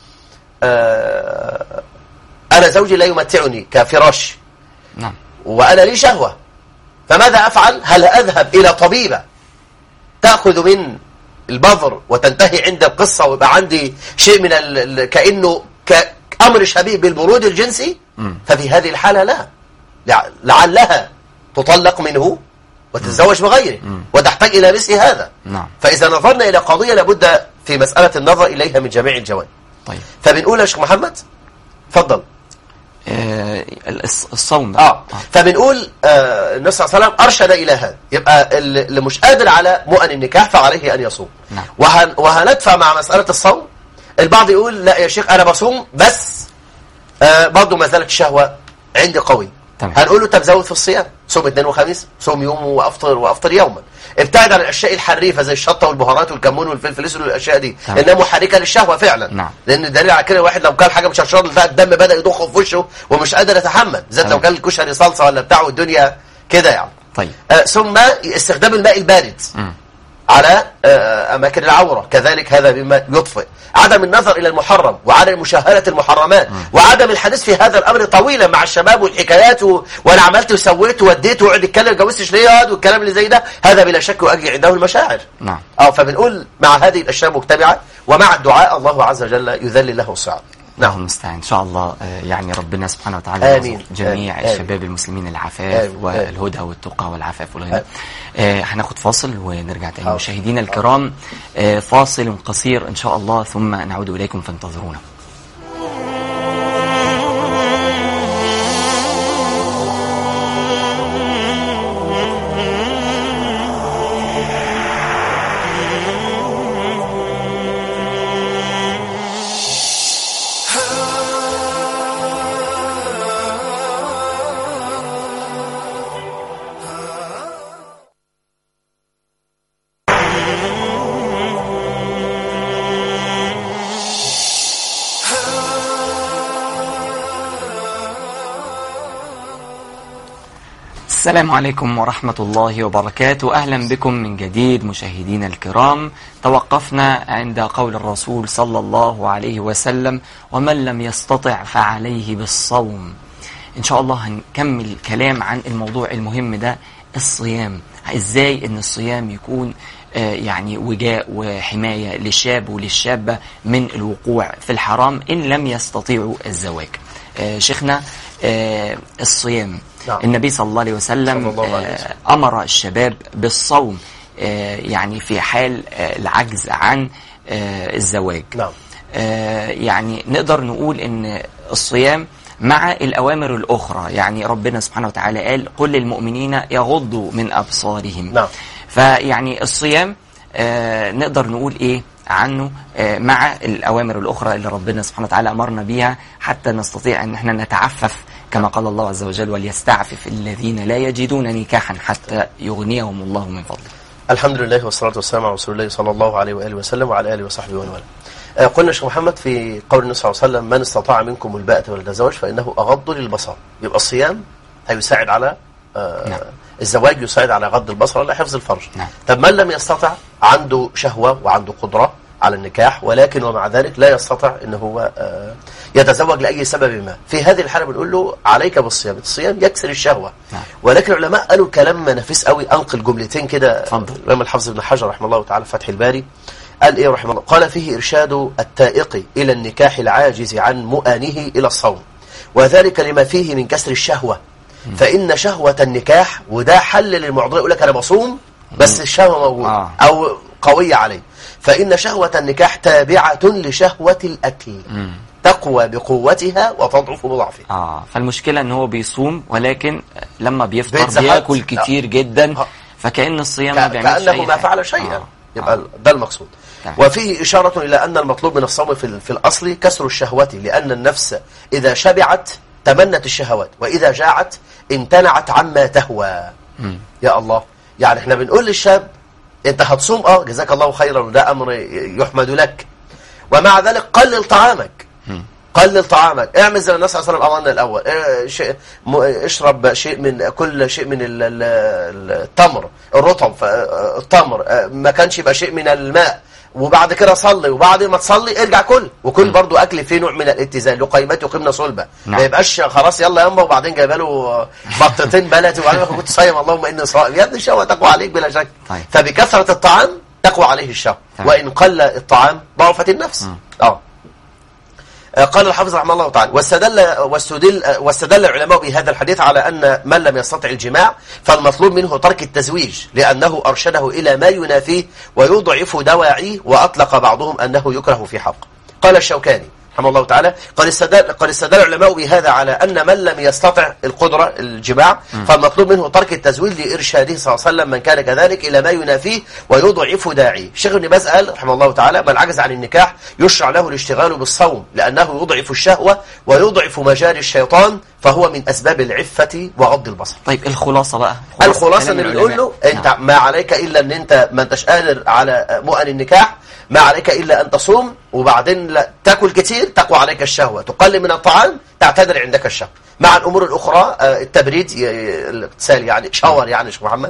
آه أنا زوجي لا يمتعني كفراش
نعم
وأنا لي شهوة فماذا أفعل هل أذهب إلى طبيبة تأخذ من البذر وتنتهي عند القصة ويبقى عندي شيء من ال... ال- كأنه كأمر شبيه بالبرود الجنسي ففي هذه الحالة لا لع- لعلها تطلق منه وتتزوج بغيره وتحتاج إلى مثل هذا
نعم
فإذا نظرنا إلى قضية لابد في مسألة النظر إليها من جميع الجوانب
طيب
فبنقول يا شيخ محمد تفضل
آه، الص- الصوم بقى
اه فبنقول آه النبي صلى الله عليه وسلم ارشد الى هذا يبقى اللي اللي مش قادر على مؤن النكاح فعليه ان يصوم
نعم.
وهن وهندفع مع مساله الصوم البعض يقول لا يا شيخ انا بصوم بس آه برضه ما زالت الشهوه عندي قوي
تمام.
هنقول له طب زود في الصيام صوم اثنين وخميس صوم يوم وافطر وافطر يوما ابتعد عن الاشياء الحريفه زي الشطه والبهارات والكمون والفلفل الاسود والاشياء دي
تمام.
لانها محركه للشهوه فعلا
نعم.
لان الدليل على كده الواحد لو كان حاجه مشرشره تلاقي الدم بدا يضخ في وشه ومش قادر يتحمل زي لو
تمام.
كان الكشري صلصه ولا بتاع والدنيا كده يعني
طيب
آه ثم استخدام الماء البارد
مم.
على آه، أماكن العورة كذلك هذا مما يطفئ عدم النظر إلى المحرم وعدم مشاهدة المحرمات وعدم الحديث في هذا الأمر طويلا مع الشباب والحكايات و... وأنا عملت وسويت ووديت وقعد يتكلم جوزتش ليه يقعد والكلام اللي زي ده هذا بلا شك يؤجل عنده المشاعر
نعم
اه فبنقول مع هذه الأشياء مجتمعة ومع الدعاء الله عز وجل يذلل له الصعب
الله
نعم
المستعان ان شاء الله آه، يعني ربنا سبحانه وتعالى
آمين.
يرزق جميع
آمين.
الشباب المسلمين العفاف
آمين.
والهدى والتقى والعفاف والغنى
آمين.
آه، هناخد فاصل ونرجع تاني
حاضر.
مشاهدينا الكرام آه، فاصل قصير ان شاء الله ثم نعود اليكم فانتظرونا السلام عليكم ورحمة الله وبركاته أهلا بكم من جديد مشاهدينا الكرام توقفنا عند قول الرسول صلى الله عليه وسلم ومن لم يستطع فعليه بالصوم إن شاء الله هنكمل كلام عن الموضوع المهم ده الصيام إزاي أن الصيام يكون آه، يعني وجاء وحماية للشاب وللشابة من الوقوع في الحرام إن لم يستطيعوا الزواج آه، شيخنا آه، الصيام
نعم.
النبي صلى الله عليه وسلم
صلى الله عليه
آه،
وسلم.
أمر الشباب بالصوم آه، يعني في حال آه، العجز عن آه، الزواج
نعم
آه، يعني نقدر نقول ان الصيام مع الأوامر الأخرى يعني ربنا سبحانه وتعالى قال قل للمؤمنين يغضوا من أبصارهم
نعم.
فيعني الصيام آه، نقدر نقول إيه عنه آه، مع الأوامر الأخرى اللي ربنا سبحانه وتعالى أمرنا بيها حتى نستطيع أن احنا نتعفف كما قال الله عز وجل وليستعفف الذين لا يجدون نكاحا حتى يغنيهم الله من فضله
الحمد لله والصلاة والسلام على رسول الله صلى الله عليه وآله وسلم وعلى آله وصحبه ومن والاه. آه، قلنا شيخ محمد في قول النبي صلى الله عليه وسلم من استطاع منكم الباءة وللزواج فإنه أغض للبصر يبقى الصيام هيساعد على آه
نعم.
الزواج يساعد على غض البصر ولا حفظ الفرج
نعم.
طب من لم يستطع عنده شهوة وعنده قدرة على النكاح ولكن ومع ذلك لا يستطع ان هو آه، يتزوج لأي سبب ما في هذه الحالة بنقول له عليك بالصيام الصيام يكسر الشهوة
نعم.
ولكن العلماء قالوا كلام نفيس قوي انقل جملتين كده
اتفضل.
الإمام الحافظ ابن حجر رحمه الله تعالى في فتح الباري قال إيه رحمه الله قال فيه إرشاد التائق إلى النكاح العاجز عن مؤانه إلى الصوم وذلك لما فيه من كسر الشهوة فإن شهوة النكاح وده حل للمعضلة يقول لك أنا بصوم بس الشهوة موجودة
آه.
أو قوية عليه فإن شهوة النكاح تابعة لشهوة الأكل تقوى بقوتها وتضعف بضعفها
اه فالمشكله ان هو بيصوم ولكن لما بيفطر
بيتزهد.
بياكل كتير جدا
آه.
فكأن الصيام ما
ك-
بيعملش
كأنه
أي
ما
حاجة.
فعل شيئا
آه.
يبقى
آه.
ده المقصود
تمام.
وفيه إشارة إلى أن المطلوب من الصوم في, ال- في الأصل كسر الشهوة لأن النفس إذا شبعت تمنت الشهوات وإذا جاعت امتنعت عما تهوى
مم.
يا الله يعني احنا بنقول للشاب انت هتصوم اه جزاك الله خيرا وده امر يحمد لك ومع ذلك قلل طعامك
مم.
قلل طعامك اعمل زي النبي صلى الله عليه وسلم امرنا الاول اه، شيء م- اشرب شيء من كل شيء من ال- ال- التمر الرطب ف- اه، التمر اه، ما كانش يبقى شيء من الماء وبعد كده صلي وبعد ما تصلي ارجع كل وكل برضو اكل فيه نوع من الاتزان لقيمته قيمه صلبه
نعم.
ما يبقاش خلاص يلا يما وبعدين جايبه له بطتين بلدي وبعدين كنت صايم اللهم اني صائم يا ابني الشهوه تقوى عليك بلا شك
طيب.
فبكثره الطعام تقوى عليه الشهوه
تمام.
وان قل الطعام ضعفت النفس اه آه، قال الحافظ رحمه الله تعالى واستدل واستدل واستدل العلماء بهذا الحديث على ان من لم يستطع الجماع فالمطلوب منه ترك التزويج لانه ارشده الى ما ينافيه ويضعف دواعيه واطلق بعضهم انه يكره في حق قال الشوكاني رحمه الله تعالى قد استدل قد استدل العلماء بهذا على ان من لم يستطع القدره الجماع فالمطلوب منه ترك التزويج لارشاده صلى الله عليه وسلم من كان كذلك الى ما ينافيه ويضعف داعيه الشيخ ابن باز قال رحمه الله تعالى من عجز عن النكاح يشرع له الاشتغال بالصوم لانه يضعف الشهوه ويضعف مجاري الشيطان فهو من اسباب العفه وغض البصر
طيب الخلاصة بقى
الخلاصه
كلام
اللي بنقول له
العلماء.
انت ما عليك الا ان انت ما انتش قادر على مؤن النكاح ما عليك الا ان تصوم وبعدين لا تاكل كتير تقوى عليك الشهوه تقلل من الطعام تعتذر عندك الشهوه مع الامور الاخرى آه، التبريد ي- ي- الاغتسال يعني شاور يعني يا شيخ محمد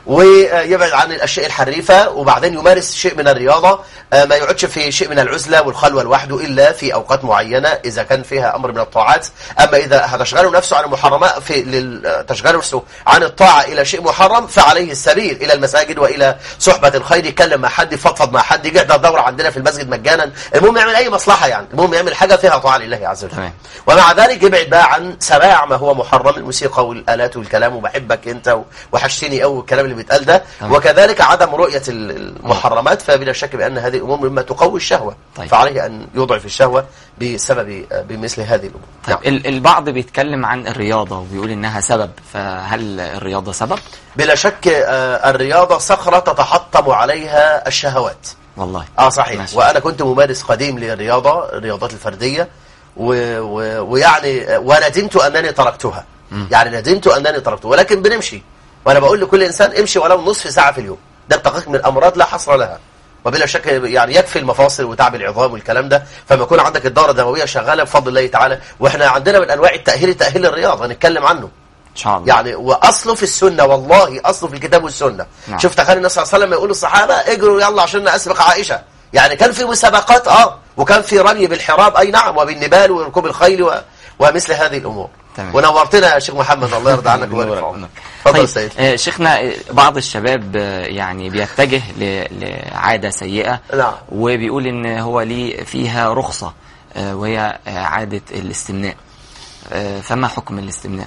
ويبعد عن الاشياء الحريفه وبعدين يمارس شيء من الرياضه آه، ما يقعدش في شيء من العزله والخلوه لوحده الا في اوقات معينه اذا كان فيها امر من الطاعات اما اذا هتشغله نفسه عن المحرمات في لل- تشغله نفسه عن الطاعه الى شيء محرم فعليه السبيل الى المساجد والى صحبه الخير يتكلم مع حد يفضفض مع حد يقعد دوره عندنا في المسجد مجانا المهم يعمل اي مصلحه يعني المهم يعمل حاجه فيها طاعه لله عز وجل
تمام.
ومع ذلك يبعد بقى عن سماع ما هو محرم الموسيقى والالات والكلام وبحبك انت وحشتني قوي الكلام اللي بيتقال ده
تمام.
وكذلك عدم رؤيه ال- المحرمات فبلا شك بان هذه الامور مما تقوي الشهوه
طيب.
فعليه ان يضعف الشهوه بسبب بمثل هذه الامور
طيب ال- البعض بيتكلم عن الرياضة وبيقول إنها سبب فهل الرياضة سبب؟
بلا شك آه، الرياضه صخره تتحطم عليها الشهوات
والله
اه صحيح
ماشي.
وانا كنت ممارس قديم للرياضه الرياضات الفرديه و... و... ويعني وندمت انني تركتها يعني ندمت انني تركتها ولكن بنمشي وانا بقول لكل انسان امشي ولو نصف ساعه في اليوم ده التقيك من الامراض لا حصر لها وبلا شك يعني يكفي المفاصل وتعب العظام والكلام ده فما يكون عندك الدوره الدمويه شغاله بفضل الله تعالى واحنا عندنا من انواع التاهيل تاهيل الرياضه هنتكلم عنه
ان شاء الله
يعني واصله في السنه والله اصله في الكتاب والسنه
نعم.
شفت خالد النبي صلى الله عليه وسلم يقول للصحابه اجروا يلا عشان اسبق عائشه يعني كان في مسابقات اه وكان في رمي بالحراب اي نعم وبالنبال وركوب الخيل و... ومثل هذه الامور
تمام.
ونورتنا يا شيخ محمد الله يرضى عنك ويبارك في
نورك،
عمرك
نورك.
اتفضل
طيب
يا سيد
آه، شيخنا آه، بعض الشباب آه، يعني بيتجه ل- لعادة سيئة
نعم.
وبيقول ان هو ليه فيها رخصة آه، وهي آه، عادة الاستمناء آه، فما حكم الاستمناء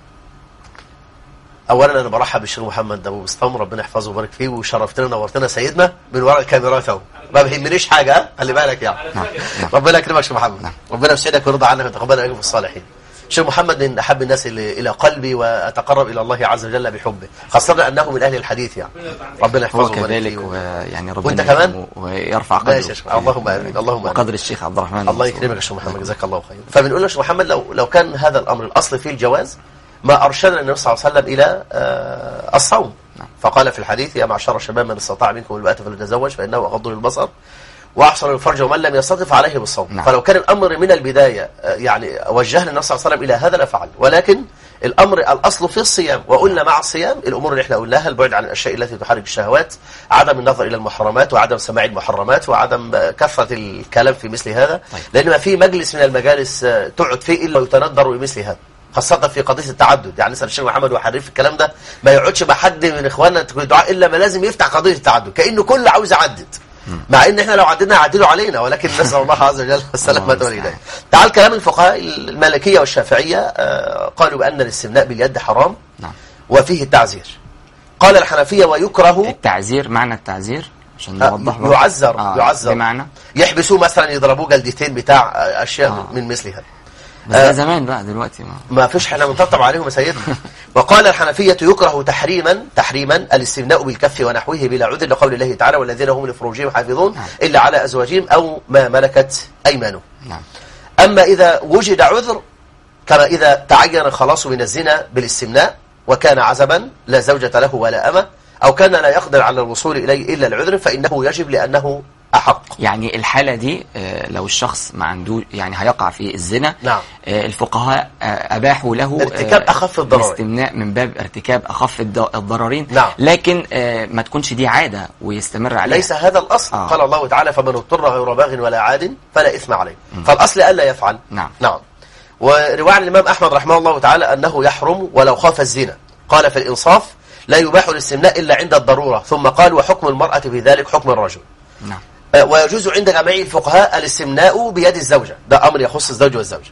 اولا انا برحب بالشيخ محمد ابو بسطام ربنا يحفظه ويبارك فيه وشرفتنا ونورتنا سيدنا من وراء الكاميرات اهو ما بيهمنيش حاجه ها؟ خلي بالك يعني
نعم نعم
ربنا يكرمك يا شيخ محمد ربنا يسعدك ويرضى عنك ويتقبل اجر الصالحين شيخ محمد من احب الناس الى الى قلبي واتقرب الى الله عز وجل بحبه خاصه انه من اهل الحديث يعني ربنا يحفظه
هو
ويبارك
كذلك
فيه
ويعني ربنا
وأنت كمان؟
يكرمه ويرفع قدره
ماشي يا شيخ. اللهم آمين. اللهم آمين.
وقدر الشيخ عبد الرحمن
الله
المنصور.
يكرمك يا شيخ محمد جزاك الله خير فبنقول يا شيخ محمد لو لو كان هذا الامر الاصل فيه الجواز ما ارشدنا النبي صلى الله عليه وسلم الى آه، الصوم فقال في الحديث يا معشر الشباب من استطاع منكم الباءة فليتزوج فانه اغض للبصر واحسن الفرج ومن لم يستطع فعليه بالصوم
نعم.
فلو كان الامر من البدايه آه، يعني وجهنا النبي صلى الله عليه وسلم الى هذا لفعل ولكن الامر الاصل في الصيام وقلنا مع الصيام الامور اللي احنا قلناها البعد عن الاشياء التي تحرك الشهوات عدم النظر الى المحرمات وعدم سماع المحرمات وعدم آه، كثره الكلام في مثل هذا
طيب.
لان ما في مجلس من المجالس آه، تقعد فيه الا ويتندر بمثل هذا خاصة في قضية التعدد يعني نسأل الشيخ محمد وحريف في الكلام ده ما يقعدش مع حد من اخواننا تقول دعاء الا ما لازم يفتح قضية التعدد كأنه كل عاوز يعدد مع ان احنا لو عددنا يعدلوا علينا ولكن نسأل الله عز وجل السلامة
الله
والهداية
المستعان.
تعال كلام الفقهاء المالكية والشافعية آه، قالوا بأن الاستمناء باليد حرام
نعم
وفيه التعزير قال الحنفية ويكره
التعزير معنى التعزير عشان
آه،
نوضح برضه.
يعزر
آه،
يعزر
بمعنى
يحبسوه مثلا يضربوه جلدتين بتاع آه، أشياء
آه.
من مثل هذا
بس ده
آه.
زمان بقى دلوقتي ما
ما فيش احنا بنطبطب عليهم يا سيدنا وقال الحنفية يكره تحريما تحريما الاستمناء بالكف ونحوه بلا عذر لقول الله تعالى والذين هم لفروجهم حافظون
نعم.
إلا على أزواجهم أو ما ملكت أيمانهم
نعم
أما إذا وجد عذر كما إذا تعين الخلاص من الزنا بالاستمناء وكان عزبا لا زوجة له ولا أمة أو كان لا يقدر على الوصول إليه إلا العذر فإنه يجب لأنه أحق
يعني الحالة دي آه، لو الشخص ما عنده يعني هيقع في الزنا
نعم.
آه، الفقهاء آه، أباحوا له
ارتكاب أخف الضررين.
الاستمناء من باب ارتكاب أخف الض- الضررين
نعم.
لكن آه، ما تكونش دي عادة ويستمر عليها
ليس هذا الأصل
آه.
قال الله تعالى فمن اضطر غير باغ ولا عاد فلا إثم عليه فالأصل ألا يفعل
نعم.
نعم ورواية عن الإمام أحمد رحمه الله تعالى أنه يحرم ولو خاف الزنا قال في الإنصاف لا يباح الاستمناء إلا عند الضرورة ثم قال وحكم المرأة في ذلك حكم الرجل
نعم
آه، ويجوز عند جميع الفقهاء الاستمناء بيد الزوجة ده أمر يخص الزوج والزوجة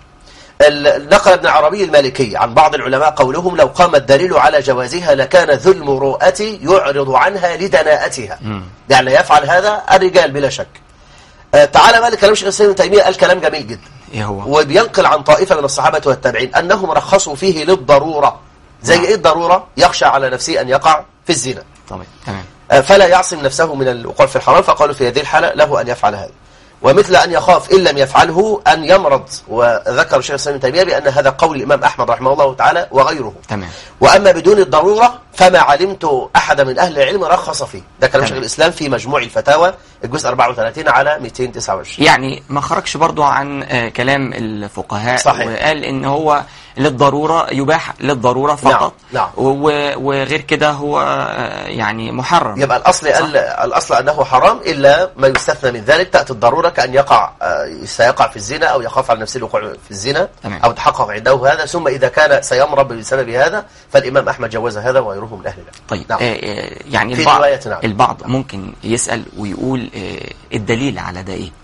ال- نقل ابن عربي المالكي عن بعض العلماء قولهم لو قام الدليل على جوازها لكان ذو المروءة يعرض عنها لدناءتها يعني يفعل هذا الرجال بلا شك آه، تعالى بقى لكلام شيخ الاسلام ابن تيميه قال كلام جميل جدا
ايه هو
وبينقل عن طائفه من الصحابه والتابعين انهم رخصوا فيه للضروره زي
نعم.
ايه الضروره يخشى على نفسه ان يقع في الزنا
طبعا تمام
آه، فلا يعصم نفسه من الوقوع في الحرام فقالوا في هذه الحالة له أن يفعل هذا ومثل أن يخاف إن لم يفعله أن يمرض وذكر الشيخ الإسلام ابن تيمية بأن هذا قول الإمام أحمد رحمه الله تعالى وغيره
تمام
وأما بدون الضرورة فما علمت أحد من أهل العلم رخص فيه ده كلام
تمام.
شيخ الإسلام في مجموع الفتاوى الجزء 34 على 229
يعني ما خرجش برضو عن آه، كلام الفقهاء
صحيح.
وقال ان هو للضرورة يباح للضرورة فقط
نعم.
و- وغير كده هو آه، يعني محرم
يبقى الأصل أل... الأصل أنه حرام إلا ما يستثنى من ذلك تأتي الضرورة كأن يقع آه، سيقع في الزنا أو يخاف على نفسه الوقوع في الزنا
تمام.
أو تحقق عنده هذا ثم إذا كان سيمرض بسبب هذا فالإمام أحمد جوز هذا وغيره من أهل العلم
طيب
نعم.
آه، آه، يعني
في
البعض
رواية نعم.
البعض ممكن يسأل ويقول آه، الدليل على ده ايه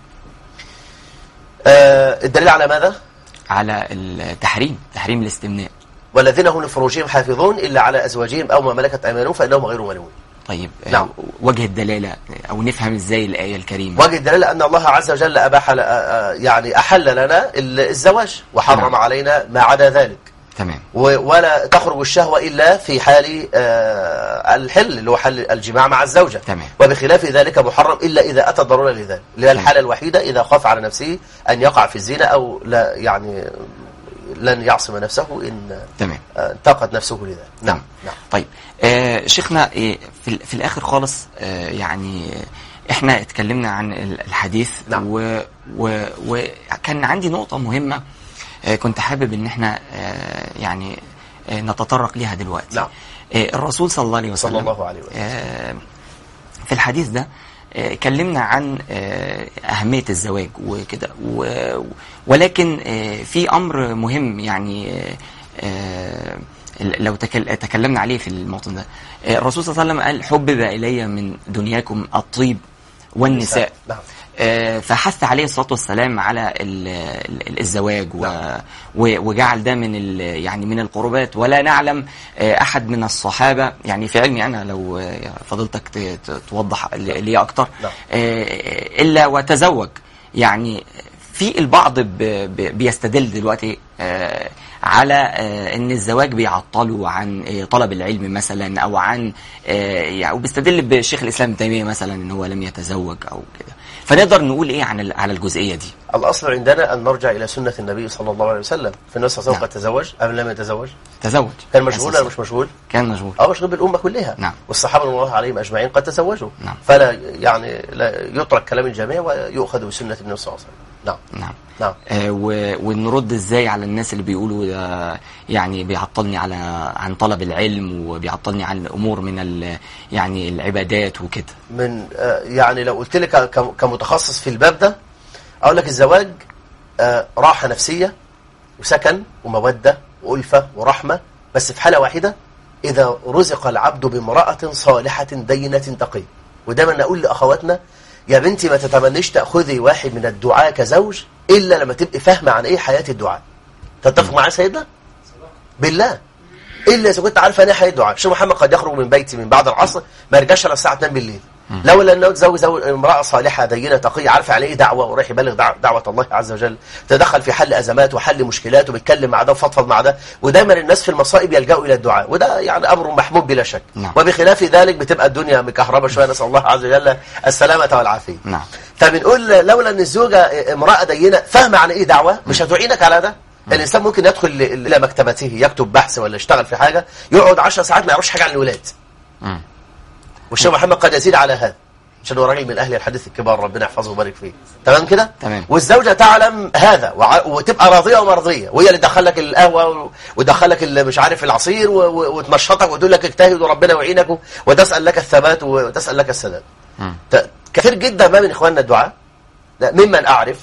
آه الدليل على ماذا؟
على التحريم تحريم الاستمناء
والذين هم لفروجهم حافظون إلا على أزواجهم أو ما ملكت أيمانهم فإنهم غير ملومين
طيب آه،
نعم.
وجه الدلالة او نفهم ازاي الآية الكريمة
وجه الدلالة أن الله عز وجل أباح ل- آه، آه، يعني أحل لنا ال- الزواج وحرم
نعم.
علينا ما عدا ذلك
تمام
و- ولا تخرج الشهوة إلا في حال آه، الحل اللي هو حل الجماع مع الزوجة
تمام.
وبخلاف ذلك محرم إلا إذا أتى الضرورة لذلك اللي هي
تمام.
الحالة الوحيدة إذا خاف على نفسه أن يقع في الزنا أو لا يعني لن يعصم نفسه إن
تمام
آه، انتقد نفسه لذلك نعم نعم
طيب آه شيخنا آه في, ال- في الاخر خالص آه يعني آه، احنا اتكلمنا عن ال- الحديث
نعم.
و و وكان عندي نقطة مهمة آه كنت حابب ان احنا آه يعني آه، نتطرق ليها دلوقتي
نعم.
آه، الرسول صلى الله عليه وسلم
صلى الله عليه وسلم.
آه، في الحديث ده آه، كلمنا عن آه، أهمية الزواج وكده و- ولكن آه، في أمر مهم يعني آه، آه، لو تكل- تكلمنا عليه في الموطن ده آه، الرسول صلى الله عليه وسلم قال حبب إلي من دنياكم الطيب والنساء
نعم.
آه، فحث عليه الصلاه والسلام على ال- ال- الزواج و و- وجعل ده من ال- يعني من القربات ولا نعلم آه، احد من الصحابه يعني في علمي انا لو آه، فضلتك ت- ت- توضح لي لي اكتر
نعم.
آه، الا وتزوج يعني في البعض ب- ب- بيستدل دلوقتي آه، على آه، ان الزواج بيعطله عن آه، طلب العلم مثلا او عن آه، يعني وبيستدل بشيخ الاسلام ابن تيميه مثلا ان هو لم يتزوج او كده فنقدر نقول ايه عن ال- على الجزئيه دي
الأصل عندنا أن نرجع إلى سنة النبي صلى الله عليه وسلم في النبي صلى الله عليه
نعم.
وسلم قد تزوج أم لم يتزوج
تزوج
كان مشغول ولا مش مشغول
كان مشغول
أو مشغول بالأمة كلها
نعم.
والصحابة رضي الله عليهم أجمعين قد تزوجوا
نعم.
فلا يعني لا يترك كلام الجميع ويؤخذ بسنة النبي صلى الله عليه وسلم نعم
نعم
نعم
آه و- ونرد ازاي على الناس اللي بيقولوا ده يعني بيعطلني على عن طلب العلم وبيعطلني عن امور من ال- يعني العبادات وكده
من آه، يعني لو قلت لك ك- كمتخصص في الباب ده اقول لك الزواج آه، راحه نفسيه وسكن وموده والفه ورحمه بس في حاله واحده اذا رزق العبد بامراه صالحه دينه تقي ودايما اقول لاخواتنا يا بنتي ما تتمنيش تاخذي واحد من الدعاء كزوج الا لما تبقي فاهمه عن ايه حياه الدعاء تتفق معايا سيدنا بالله الا اذا كنت عارفه ان ايه حياه الدعاء الشيخ محمد قد يخرج من بيتي من بعد العصر ما يرجعش الا الساعه 2 بالليل لولا انه تزوج زوج امراه صالحه دينه تقيه عارفه عليه دعوه ورايح يبلغ دع- دعوه الله عز وجل تدخل في حل ازمات وحل مشكلات وبيتكلم مع ده وفضفض مع ده ودايما الناس في المصائب يلجأوا الى الدعاء وده يعني امر محمود بلا شك
نعم.
وبخلاف ذلك بتبقى الدنيا مكهربه شويه نسال الله عز وجل السلامه والعافيه
نعم
فبنقول لولا ان الزوجه امراه دينه فاهمه عن ايه دعوه مش هتعينك على ده الانسان ممكن يدخل ل- الى مكتبته يكتب بحث ولا يشتغل في حاجه يقعد 10 ساعات ما يعرفش حاجه عن الولاد
مم.
والشيخ محمد قد يزيد على هذا عشان هو راجل من اهل الحديث الكبار ربنا يحفظه ويبارك فيه تمام كده
تمام.
والزوجه تعلم هذا وع- وتبقى راضيه ومرضيه وهي اللي تدخلك القهوه و- وتدخلك ال- مش عارف العصير و- و- وتنشطك وتقول لك اجتهد وربنا يعينك و- وتسال لك الثبات وتسال لك السداد
مم.
ت- كثير جدا ما من اخواننا الدعاء لا ممن اعرف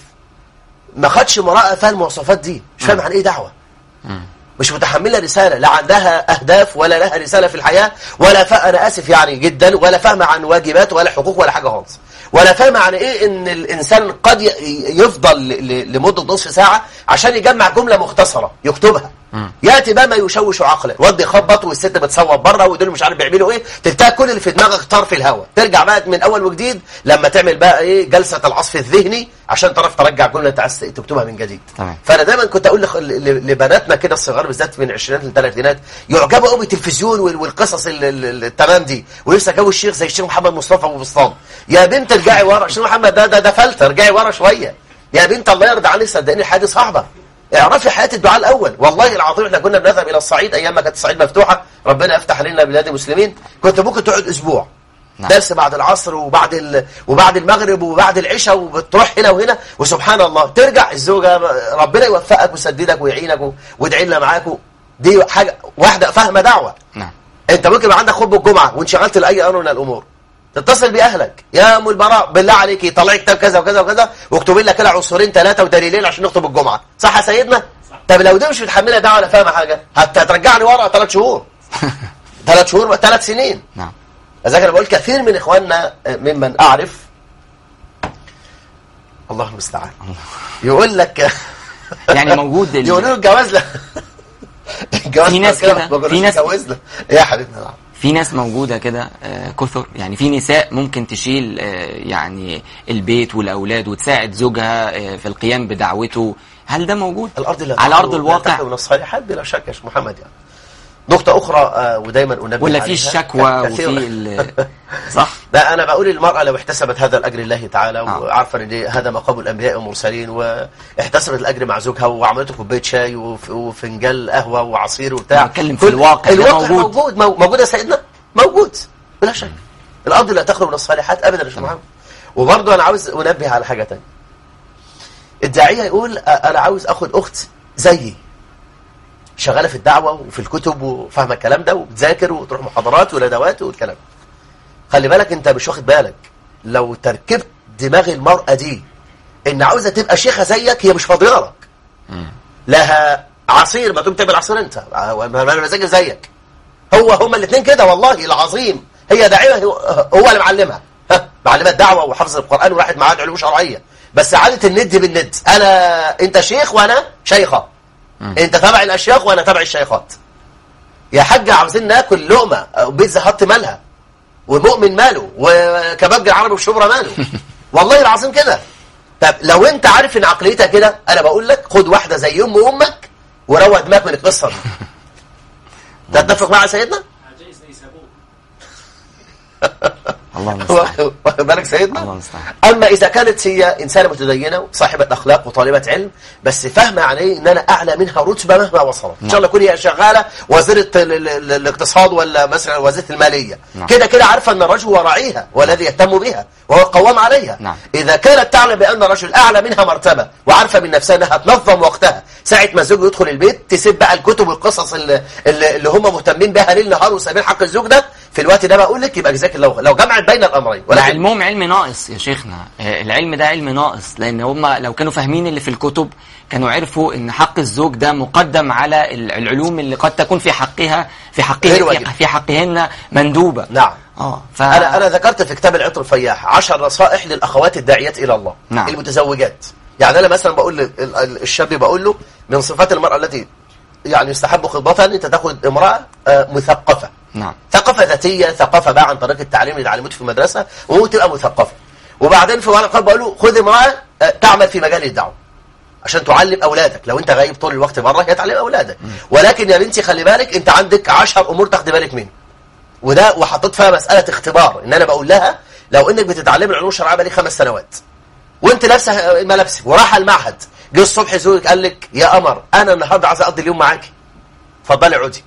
ما خدش امراه فيها المواصفات دي مش فاهم عن ايه دعوه
مم.
مش متحمله رساله لا عندها اهداف ولا لها رساله في الحياه ولا ف... انا اسف يعني جدا ولا فاهمه عن واجبات ولا حقوق ولا حاجه خالص ولا فاهمه عن ايه ان الانسان قد ي... يفضل ل... ل... لمده نصف ساعه عشان يجمع جمله مختصره يكتبها
مم.
ياتي بقى ما يشوش عقله الواد يخبط والست بتصوت بره ودول مش عارف بيعملوا ايه تلتقى كل اللي في دماغك طار في الهواء ترجع بقى من اول وجديد لما تعمل بقى ايه جلسه العصف الذهني عشان تعرف ترجع جمله انت عايز تكتبها من جديد
تمام.
فانا دايما كنت اقول لخ- ل- لبناتنا كده الصغار بالذات من العشرينات للثلاثينات يعجبوا قوي بالتلفزيون وال- والقصص ال- ال- ال- التمام دي ولسه جو الشيخ زي الشيخ محمد مصطفى ابو بسطام يا بنت ارجعي ورا الشيخ محمد ده ده ده فلتة ارجعي ورا شويه يا بنت الله يرضى عنك صدقني الحياه دي صعبه اعرفي حياه الدعاء الاول والله العظيم احنا كنا بنذهب الى الصعيد ايام ما كانت الصعيد مفتوحه ربنا يفتح علينا بلاد المسلمين كنت ممكن تقعد اسبوع
نعم.
درس بعد العصر وبعد ال... وبعد المغرب وبعد العشاء وبتروح هنا وهنا وسبحان الله ترجع الزوجه ربنا يوفقك ويسددك ويعينك و- ويدعي لنا معاك و- دي حاجه واحده فاهمه دعوه
نعم
انت ممكن يبقى عندك خطبه الجمعه وانشغلت لاي امر من الامور تتصل باهلك يا ام البراء بالله عليك طلعي كتاب كذا وكذا وكذا واكتبي لنا كده عنصرين ثلاثه ودليلين عشان نخطب الجمعه صح يا سيدنا طب لو دي مش متحمله دعوه ولا فاهمه حاجه هت- هترجعني ورا ثلاث شهور ثلاث شهور ثلاث سنين
نعم
لذلك انا بقول كثير من اخواننا ممن اعرف الله المستعان يقول لك
يعني موجود ال-
يقولوا له الجواز لا الجواز
في ناس
كده
كده-
ما بيقولوش
في ناس-
اتجوزنا يا حبيبنا نعم
في ناس موجودة كده آه، كثر يعني في نساء ممكن تشيل آه، يعني البيت والأولاد وتساعد زوجها آه، في القيام بدعوته هل ده موجود؟
الارض لا
على
تخلو-
أرض
لا
الواقع
تخلو من الصالحات بلا شك يا شيخ محمد يعني نقطة أخرى آه، ودايما أنبه
ولا في
عليها
الشكوى وفي
كثيرا.
ال- صح؟
لا أنا بقول المرأة لو احتسبت هذا الأجر لله تعالى
آه.
وعارفة إن دي- هذا مقام الأنبياء والمرسلين واحتسبت الأجر مع زوجها وعملته كوباية شاي وف- وفنجان قهوة وعصير وبتاع
أنا بتكلم في
كل-
الواقع، ده
الواقع
موجود.
موجود مو- موجود يا سيدنا موجود بلا شك الأرض لا تخلو من الصالحات أبدا يا شيخ محمد وبرضه أنا عاوز أنبه على حاجة تانية الداعية يقول أ- أنا عاوز أخد أخت زيي شغاله في الدعوه وفي الكتب وفاهمه الكلام ده وبتذاكر وتروح محاضرات وندوات والكلام خلي بالك انت مش واخد بالك لو تركبت دماغ المرأة دي ان عاوزة تبقى شيخة زيك هي مش فاضية لك لها عصير ما تقوم تعمل عصير انت ما انا مزاجي زيك هو هما الاثنين كده والله العظيم هي داعية هو هو اللي معلمها ها، معلمة دعوة وحفظ القرآن وراحت معاد علوم شرعية بس عادة الند بالند انا انت شيخ وانا شيخة انت تبع الاشياخ وانا تبع الشيخات يا حاج عاوزين ناكل لقمة بيتزا حط مالها ومؤمن ماله وكبابجي العربي والشبرا ماله والله العظيم كده طب لو انت عارف ان عقليتها كده انا بقول لك خد واحده زي ام امك وروق دماغك من القصه دي تتفق مع سيدنا
جايز يسابوه
الله المستعان
واخد بالك سيدنا
الله المستعان
اما اذا كانت هي انسانه متدينه وصاحبه اخلاق وطالبه علم بس فاهمه يعني ايه ان انا اعلى منها رتبه مهما وصلت ان شاء الله تكون هي شغاله وزيره ال- ال- ال- الاقتصاد ولا مثلا وزيره الماليه
نعم.
كده كده عارفه ان الرجل هو راعيها والذي يهتم بها وهو القوام عليها
نعم.
اذا كانت تعلم بان الرجل اعلى منها مرتبه وعارفه من نفسها انها تنظم وقتها ساعه ما الزوج يدخل البيت تسيب بقى الكتب والقصص اللي, اللي اللي هم مهتمين بها ليل نهار وسابين حق الزوج ده في الوقت ده بقول لك يبقى جزاك الله خير. لو جمعت بين الامرين
ده علمهم علم ناقص يا شيخنا آه، العلم ده علم ناقص لان هم لو كانوا فاهمين اللي في الكتب كانوا عرفوا ان حق الزوج ده مقدم على ال- العلوم اللي قد تكون في حقها في
غير
حقه
واجب.
في, في حقهن مندوبه
نعم
اه ف
انا انا ذكرت في كتاب العطر الفياح عشر نصائح للاخوات الداعيات الى الله
نعم.
المتزوجات يعني انا مثلا بقول لل- ال- ال- الشاب بقول له من صفات المراه التي يعني يستحب خطبتها ان انت تاخذ امراه آه، مثقفه
نعم
ثقافه ذاتيه ثقافه بقى عن طريق التعليم اللي اتعلمته في المدرسه وهو تبقى مثقفه وبعدين في ورقه بقول له خذ امراه آه، تعمل في مجال الدعوه عشان تعلم اولادك لو انت غايب طول الوقت بره هي تعلم اولادك ولكن يا بنتي خلي بالك انت عندك 10 امور تاخدي بالك منهم وده وحطيت فيها مساله اختبار ان انا بقول لها لو انك بتتعلمي العلوم الشرعيه بقالك خمس سنوات وانت لابسه ملابسك ورايحه المعهد جه الصبح زوجك قال لك يا قمر انا النهارده عايز اقضي اليوم معاكي اتفضلي اقعدي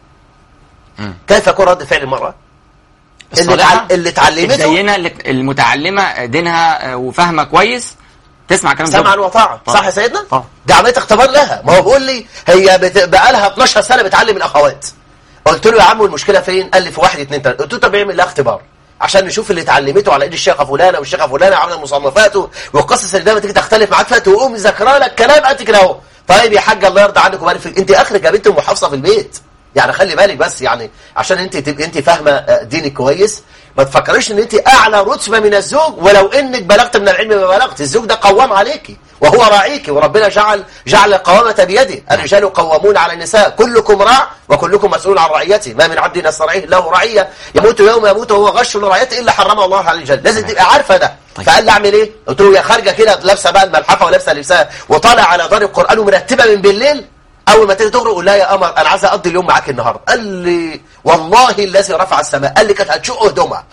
مم.
كيف يكون رد فعل المراه اللي,
الصالحة
اتعل... اللي اتعلمته
الدينه اللي- المتعلمه دينها آه، وفاهمه كويس تسمع كلام
سمعا
زوجها.
وطاعه
طبعا.
صح يا سيدنا
طبعا.
ده عمليه اختبار لها ما هو بيقول لي هي بت... بقى لها 12 سنه بتعلم الاخوات قلت له يا عم المشكله فين قال لي في واحد اتنين تلاته قلت له طب اعمل لها اختبار عشان نشوف اللي اتعلمته على ايد الشيخه فلانه والشيخه فلانه عامله مصنفاته والقصص اللي دايما تيجي تختلف معاك فيها تقوم ذاكره لك كلام قد كده اهو طيب يا حاجه الله يرضى عنك وبارك فيك انت اخرك يا بنت محافظه في البيت يعني خلي بالك بس يعني عشان انت تبقي انت فاهمه آه، دينك كويس ما تفكريش ان انت اعلى رتبه من الزوج ولو انك بلغت من العلم ما بلغت الزوج ده قوام عليكي وهو راعيكي وربنا جعل جعل القوامه بيده الرجال قوامون على النساء كلكم راع وكلكم مسؤول عن رعيته ما من عبد يسترعيه له رعيه يموت يوم يموت وهو غش لرعيته الا حرمه الله على الجنه لازم تبقى عارفه ده
طيب.
فقال لي اعمل ايه قلت له يا خارجه كده لابسه بقى الملحفه ولابسه لبسها وطالع على دار القران ومرتبه من بالليل اول ما تيجي تخرج قول لها يا قمر انا عايز اقضي اليوم معاك النهارده قال لي والله الذي رفع السماء قال لي كانت هتشق هدومها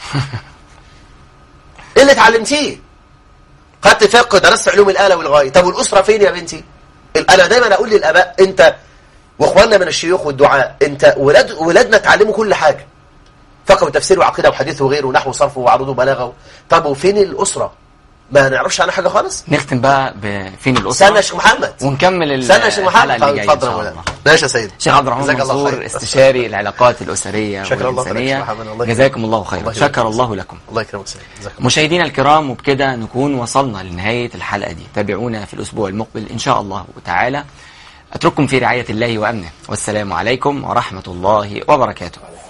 ايه اللي اتعلمتيه خدت فقه درست علوم الاله والغايه طب والاسره فين يا بنتي ال- انا دايما اقول للاباء انت واخواننا من الشيوخ والدعاء انت ولاد ولادنا اتعلموا كل حاجه فقه وتفسير وعقيده وحديث وغيره ونحو وصرف وعروض وبلاغه طب وفين الاسره ما نعرفش عنها حاجه خالص
نختم بقى بفين الاسره
استنى يا شيخ محمد
ونكمل ال-
استنى يا شيخ
الحلقه
محمد
اللي جايه ان
اتفضل
شاء
يا مولانا
الله
ماشي يا سيدي
شيخ عبد الرحمن
جزاك الله
منصور
خير.
استشاري العلاقات الاسريه
شكر الله خيرك يا
والانسانيه
شيخ محمد، الله يكرمك.
جزاكم الله خيرا
الله يبارك
شكر
فيك.
الله لكم
الله يكرمك سيدي جزاك الله
مشاهدينا الكرام وبكده نكون وصلنا لنهاية الحلقة دي تابعونا في الأسبوع المقبل إن شاء الله تعالى أترككم في رعاية الله وأمنه والسلام عليكم ورحمة الله وبركاته